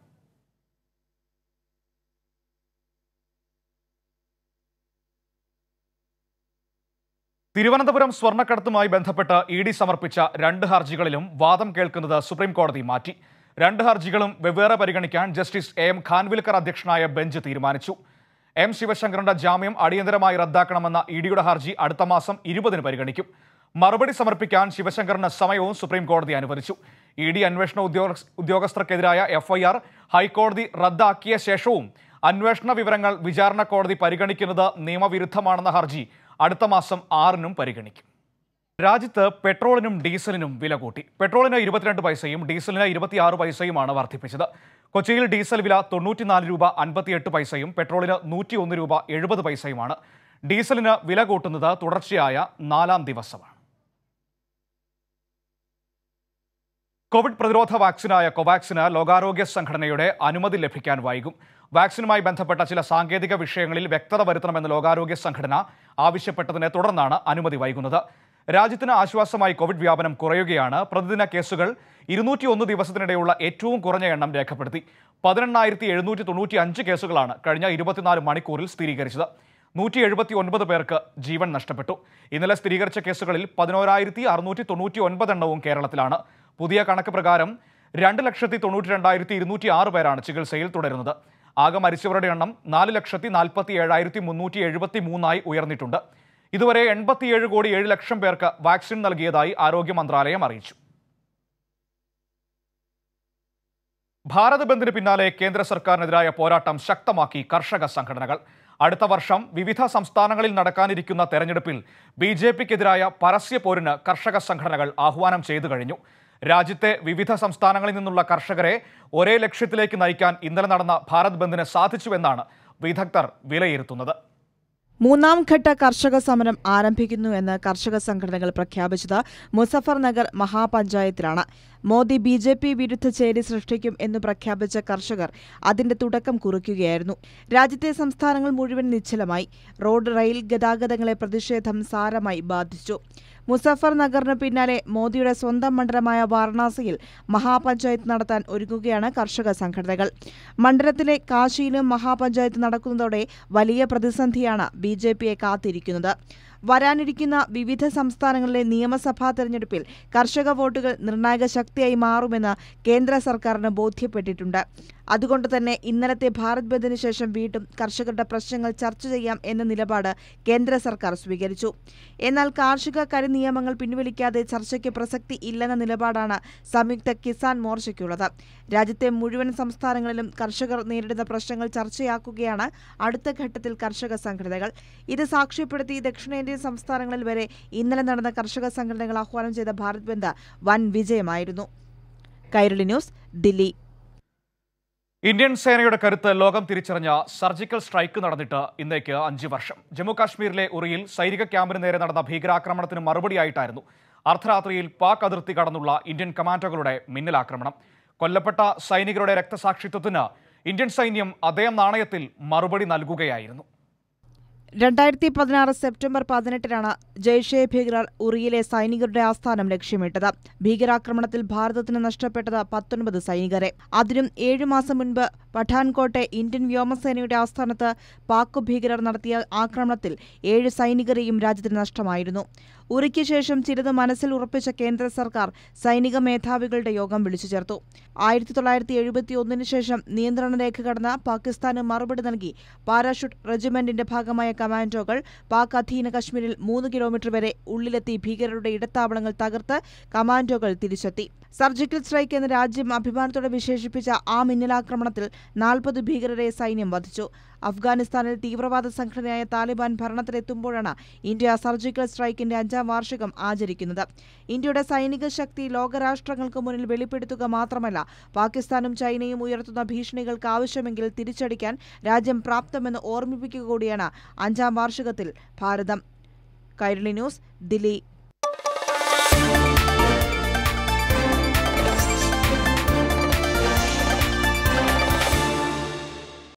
S1: തിരുവനന്തപുരം സ്വർണ്ണക്കടത്തുമായി ബന്ധപ്പെട്ട് ഇ ഡി സമർപ്പിച്ച രണ്ട് ഹർജികളിലും വാദം കേൾക്കുന്നത് സുപ്രീം കോടതി മാറ്റി രണ്ട് ഹർജികളും വെവ്വേറെ പരിഗണിക്കാൻ ജസ്റ്റിസ് എ എം ഖാൻവിൽക്കർ അധ്യക്ഷനായ ബെഞ്ച് തീരുമാനിച്ചു എം ശിവശങ്കറിന്റെ ജാമ്യം അടിയന്തരമായി റദ്ദാക്കണമെന്ന ഇ ഡിയുടെ ഹർജി അടുത്ത മാസം ഇരുപതിന് പരിഗണിക്കും മറുപടി സമർപ്പിക്കാൻ ശിവശങ്കറിന് സമയവും സുപ്രീം കോടതി അനുവദിച്ചു ഇ ഡി അന്വേഷണ ഉദ്യോഗ ഉദ്യോഗസ്ഥർക്കെതിരായ എഫ്ഐആർ ഹൈക്കോടതി റദ്ദാക്കിയ ശേഷവും അന്വേഷണ വിവരങ്ങൾ വിചാരണ കോടതി പരിഗണിക്കുന്നത് നിയമവിരുദ്ധമാണെന്ന ഹർജി അടുത്ത മാസം ആറിനും പരിഗണിക്കും രാജ്യത്ത് പെട്രോളിനും ഡീസലിനും വില കൂട്ടി പെട്രോളിന് ഇരുപത്തിരണ്ട് പൈസയും ഡീസലിന് ഇരുപത്തിയാറ് പൈസയുമാണ് വർദ്ധിപ്പിച്ചത് കൊച്ചിയിൽ ഡീസൽ വില തൊണ്ണൂറ്റിനാല് രൂപ അൻപത്തിയെട്ട് പൈസയും പെട്രോളിന് നൂറ്റി ഒന്ന് രൂപ എഴുപത് പൈസയുമാണ് ഡീസലിന് വില കൂട്ടുന്നത് തുടർച്ചയായ നാലാം ദിവസമാണ് കോവിഡ് പ്രതിരോധ വാക്സിനായ കൊവാക്സിന് ലോകാരോഗ്യ സംഘടനയുടെ അനുമതി ലഭിക്കാൻ വൈകും വാക്സിനുമായി ബന്ധപ്പെട്ട ചില സാങ്കേതിക വിഷയങ്ങളിൽ വ്യക്തത വരുത്തണമെന്ന് ലോകാരോഗ്യ സംഘടന ആവശ്യപ്പെട്ടതിനെ തുടർന്നാണ് അനുമതി വൈകുന്നത് രാജ്യത്തിന് ആശ്വാസമായി കോവിഡ് വ്യാപനം കുറയുകയാണ് പ്രതിദിന കേസുകൾ ഇരുന്നൂറ്റി ഒന്ന് ദിവസത്തിനിടെയുള്ള ഏറ്റവും കുറഞ്ഞ എണ്ണം രേഖപ്പെടുത്തി പതിനെണ്ണായിരത്തി എഴുന്നൂറ്റി തൊണ്ണൂറ്റി അഞ്ച് കേസുകളാണ് കഴിഞ്ഞ ഇരുപത്തിനാല് മണിക്കൂറിൽ സ്ഥിരീകരിച്ചത് നൂറ്റി എഴുപത്തി ഒൻപത് പേർക്ക് ജീവൻ നഷ്ടപ്പെട്ടു ഇന്നലെ സ്ഥിരീകരിച്ച കേസുകളിൽ പതിനോരായിരത്തി അറുന്നൂറ്റി തൊണ്ണൂറ്റി ഒൻപത് എണ്ണവും കേരളത്തിലാണ് പുതിയ കണക്ക് പ്രകാരം രണ്ട് ലക്ഷത്തി തൊണ്ണൂറ്റി രണ്ടായിരത്തി ഇരുന്നൂറ്റി ആറ് പേരാണ് ചികിത്സയിൽ തുടരുന്നത് ആകെ മരിച്ചവരുടെ എണ്ണം നാല് ലക്ഷത്തി നാൽപ്പത്തി ഏഴായിരത്തി മുന്നൂറ്റി എഴുപത്തി മൂന്നായി ഉയർന്നിട്ടുണ്ട് ഇതുവരെ എൺപത്തിയേഴ് കോടി ഏഴ് ലക്ഷം പേർക്ക് വാക്സിൻ നൽകിയതായി ആരോഗ്യ മന്ത്രാലയം അറിയിച്ചു ഭാരത് ബന്ദിന് പിന്നാലെ കേന്ദ്ര സർക്കാരിനെതിരായ പോരാട്ടം ശക്തമാക്കി കർഷക സംഘടനകൾ അടുത്ത വർഷം വിവിധ സംസ്ഥാനങ്ങളിൽ നടക്കാനിരിക്കുന്ന തെരഞ്ഞെടുപ്പിൽ ബി ജെ പിക്കെതിരായ പരസ്യ പോരിന് കർഷക സംഘടനകൾ ആഹ്വാനം ചെയ്തു കഴിഞ്ഞു രാജ്യത്തെ വിവിധ സംസ്ഥാനങ്ങളിൽ നിന്നുള്ള കർഷകരെ ഒരേ ലക്ഷ്യത്തിലേക്ക് നയിക്കാൻ ഇന്നലെ നടന്ന ഭാരത് ബന്ദിന് സാധിച്ചുവെന്നാണ് വിദഗ്ധർ വിലയിരുത്തുന്നത്
S19: മൂന്നാം ഘട്ട കർഷക സമരം ആരംഭിക്കുന്നുവെന്ന് കർഷക സംഘടനകൾ പ്രഖ്യാപിച്ചത് മുസഫർ നഗർ മഹാപഞ്ചായത്തിലാണ് മോദി ബി ജെ പി വിരുദ്ധ ചേരി സൃഷ്ടിക്കും എന്ന് പ്രഖ്യാപിച്ച കർഷകർ അതിന്റെ തുടക്കം കുറിക്കുകയായിരുന്നു രാജ്യത്തെ സംസ്ഥാനങ്ങൾ മുഴുവൻ നിശ്ചലമായി റോഡ് റെയിൽ ഗതാഗതങ്ങളെ പ്രതിഷേധം സാരമായി ബാധിച്ചു മുസഫർ നഗറിന് പിന്നാലെ മോദിയുടെ സ്വന്തം മണ്ഡലമായ വാരണാസിയിൽ മഹാപഞ്ചായത്ത് നടത്താൻ ഒരുങ്ങുകയാണ് കർഷക സംഘടനകൾ മണ്ഡലത്തിലെ കാശിയിലും മഹാപഞ്ചായത്ത് നടക്കുന്നതോടെ വലിയ പ്രതിസന്ധിയാണ് ബി ജെ പിയെ കാത്തിരിക്കുന്നത് വരാനിരിക്കുന്ന വിവിധ സംസ്ഥാനങ്ങളിലെ നിയമസഭാ തെരഞ്ഞെടുപ്പിൽ കർഷക വോട്ടുകൾ നിർണായക ശക്തിയായി മാറുമെന്ന് കേന്ദ്ര സർക്കാരിന് ബോധ്യപ്പെട്ടിട്ടുണ്ട് അതുകൊണ്ട് തന്നെ ഇന്നലത്തെ ഭാരത് ബന്ദിന് ശേഷം വീണ്ടും കർഷകരുടെ പ്രശ്നങ്ങൾ ചർച്ച ചെയ്യാം എന്ന നിലപാട് കേന്ദ്ര സർക്കാർ സ്വീകരിച്ചു എന്നാൽ കാർഷിക കരിനിയമങ്ങൾ പിൻവലിക്കാതെ ചർച്ചയ്ക്ക് പ്രസക്തി ഇല്ലെന്ന നിലപാടാണ് സംയുക്ത കിസാൻ മോർച്ചയ്ക്കുള്ളത് രാജ്യത്തെ മുഴുവൻ സംസ്ഥാനങ്ങളിലും കർഷകർ നേരിടുന്ന പ്രശ്നങ്ങൾ ചർച്ചയാക്കുകയാണ് അടുത്ത ഘട്ടത്തിൽ കർഷക സംഘടനകൾ ഇത് സാക്ഷ്യപ്പെടുത്തി ദക്ഷിണേന്ത്യൻ സംസ്ഥാനങ്ങളിൽ വരെ ഇന്നലെ നടന്ന കർഷക സംഘടനകൾ ആഹ്വാനം ചെയ്ത ഭാരത് ബന്ദ് വൻ വിജയമായിരുന്നു കൈരളി ന്യൂസ് ദില്ലി
S1: ഇന്ത്യൻ സേനയുടെ കരുത്ത് ലോകം തിരിച്ചറിഞ്ഞ സർജിക്കൽ സ്ട്രൈക്ക് നടന്നിട്ട് ഇന്നേക്ക് അഞ്ച് വർഷം ജമ്മു കാശ്മീരിലെ ഉറിയിൽ സൈനിക ക്യാമ്പിന് നേരെ നടന്ന ഭീകരാക്രമണത്തിന് മറുപടിയായിട്ടായിരുന്നു അർദ്ധരാത്രിയിൽ പാക് അതിർത്തി കടന്നുള്ള ഇന്ത്യൻ കമാൻഡോകളുടെ മിന്നലാക്രമണം കൊല്ലപ്പെട്ട സൈനികരുടെ രക്തസാക്ഷിത്വത്തിന് ഇന്ത്യൻ സൈന്യം അതേ നാണയത്തിൽ മറുപടി നൽകുകയായിരുന്നു
S19: രണ്ടായിരത്തി പതിനാറ് സെപ്റ്റംബർ പതിനെട്ടിനാണ് ജയ്ഷെ ഭീകരർ ഉറിയിലെ സൈനികരുടെ ആസ്ഥാനം ലക്ഷ്യമിട്ടത് ഭീകരാക്രമണത്തിൽ ഭാരതത്തിന് നഷ്ടപ്പെട്ടത് പത്തൊൻപത് സൈനികരെ അതിനും ഏഴു മാസം മുൻപ് പഠാൻകോട്ടെ ഇന്ത്യൻ വ്യോമസേനയുടെ ആസ്ഥാനത്ത് പാക് ഭീകരർ നടത്തിയ ആക്രമണത്തിൽ ഏഴ് സൈനികരെയും രാജ്യത്തിന് നഷ്ടമായിരുന്നു ഉറിക്ക് ശേഷം ചിലത് മനസ്സിൽ ഉറപ്പിച്ച കേന്ദ്ര സർക്കാർ സൈനിക മേധാവികളുടെ യോഗം വിളിച്ചു ചേർത്തു ആയിരത്തി തൊള്ളായിരത്തി എഴുപത്തി ഒന്നിന് ശേഷം നിയന്ത്രണ രേഖ കടന്ന പാകിസ്ഥാന് മറുപടി നൽകി പാരാഷൂട്ട് റെജിമെന്റിന്റെ ഭാഗമായ കമാൻഡോകൾ പാക് അധീന കശ്മീരിൽ മൂന്ന് കിലോമീറ്റർ വരെ ഉള്ളിലെത്തി ഭീകരരുടെ ഇടത്താവളങ്ങൾ തകർത്ത് കമാൻഡോകൾ തിരിച്ചെത്തി സർജിക്കൽ സ്ട്രൈക്ക് എന്ന രാജ്യം അഭിമാനത്തോടെ വിശേഷിപ്പിച്ച ആ മിന്നലാക്രമണത്തിൽ നാൽപ്പത് ഭീകരരെ സൈന്യം വധിച്ചു അഫ്ഗാനിസ്ഥാനിൽ തീവ്രവാദ സംഘടനയായ താലിബാൻ ഭരണത്തിലെത്തുമ്പോഴാണ് ഇന്ത്യ സർജിക്കൽ സ്ട്രൈക്കിന്റെ അഞ്ചാം വാർഷികം ആചരിക്കുന്നത് ഇന്ത്യയുടെ സൈനിക ശക്തി ലോകരാഷ്ട്രങ്ങൾക്ക് മുന്നിൽ വെളിപ്പെടുത്തുക മാത്രമല്ല പാകിസ്ഥാനും ചൈനയും ഉയർത്തുന്ന ഭീഷണികൾക്ക് ആവശ്യമെങ്കിൽ തിരിച്ചടിക്കാൻ രാജ്യം പ്രാപ്തമെന്ന് ഓർമ്മിപ്പിക്കുക കൂടിയാണ് അഞ്ചാം വാർഷികത്തിൽ ഭാരതം കൈരളി ന്യൂസ് ദില്ലി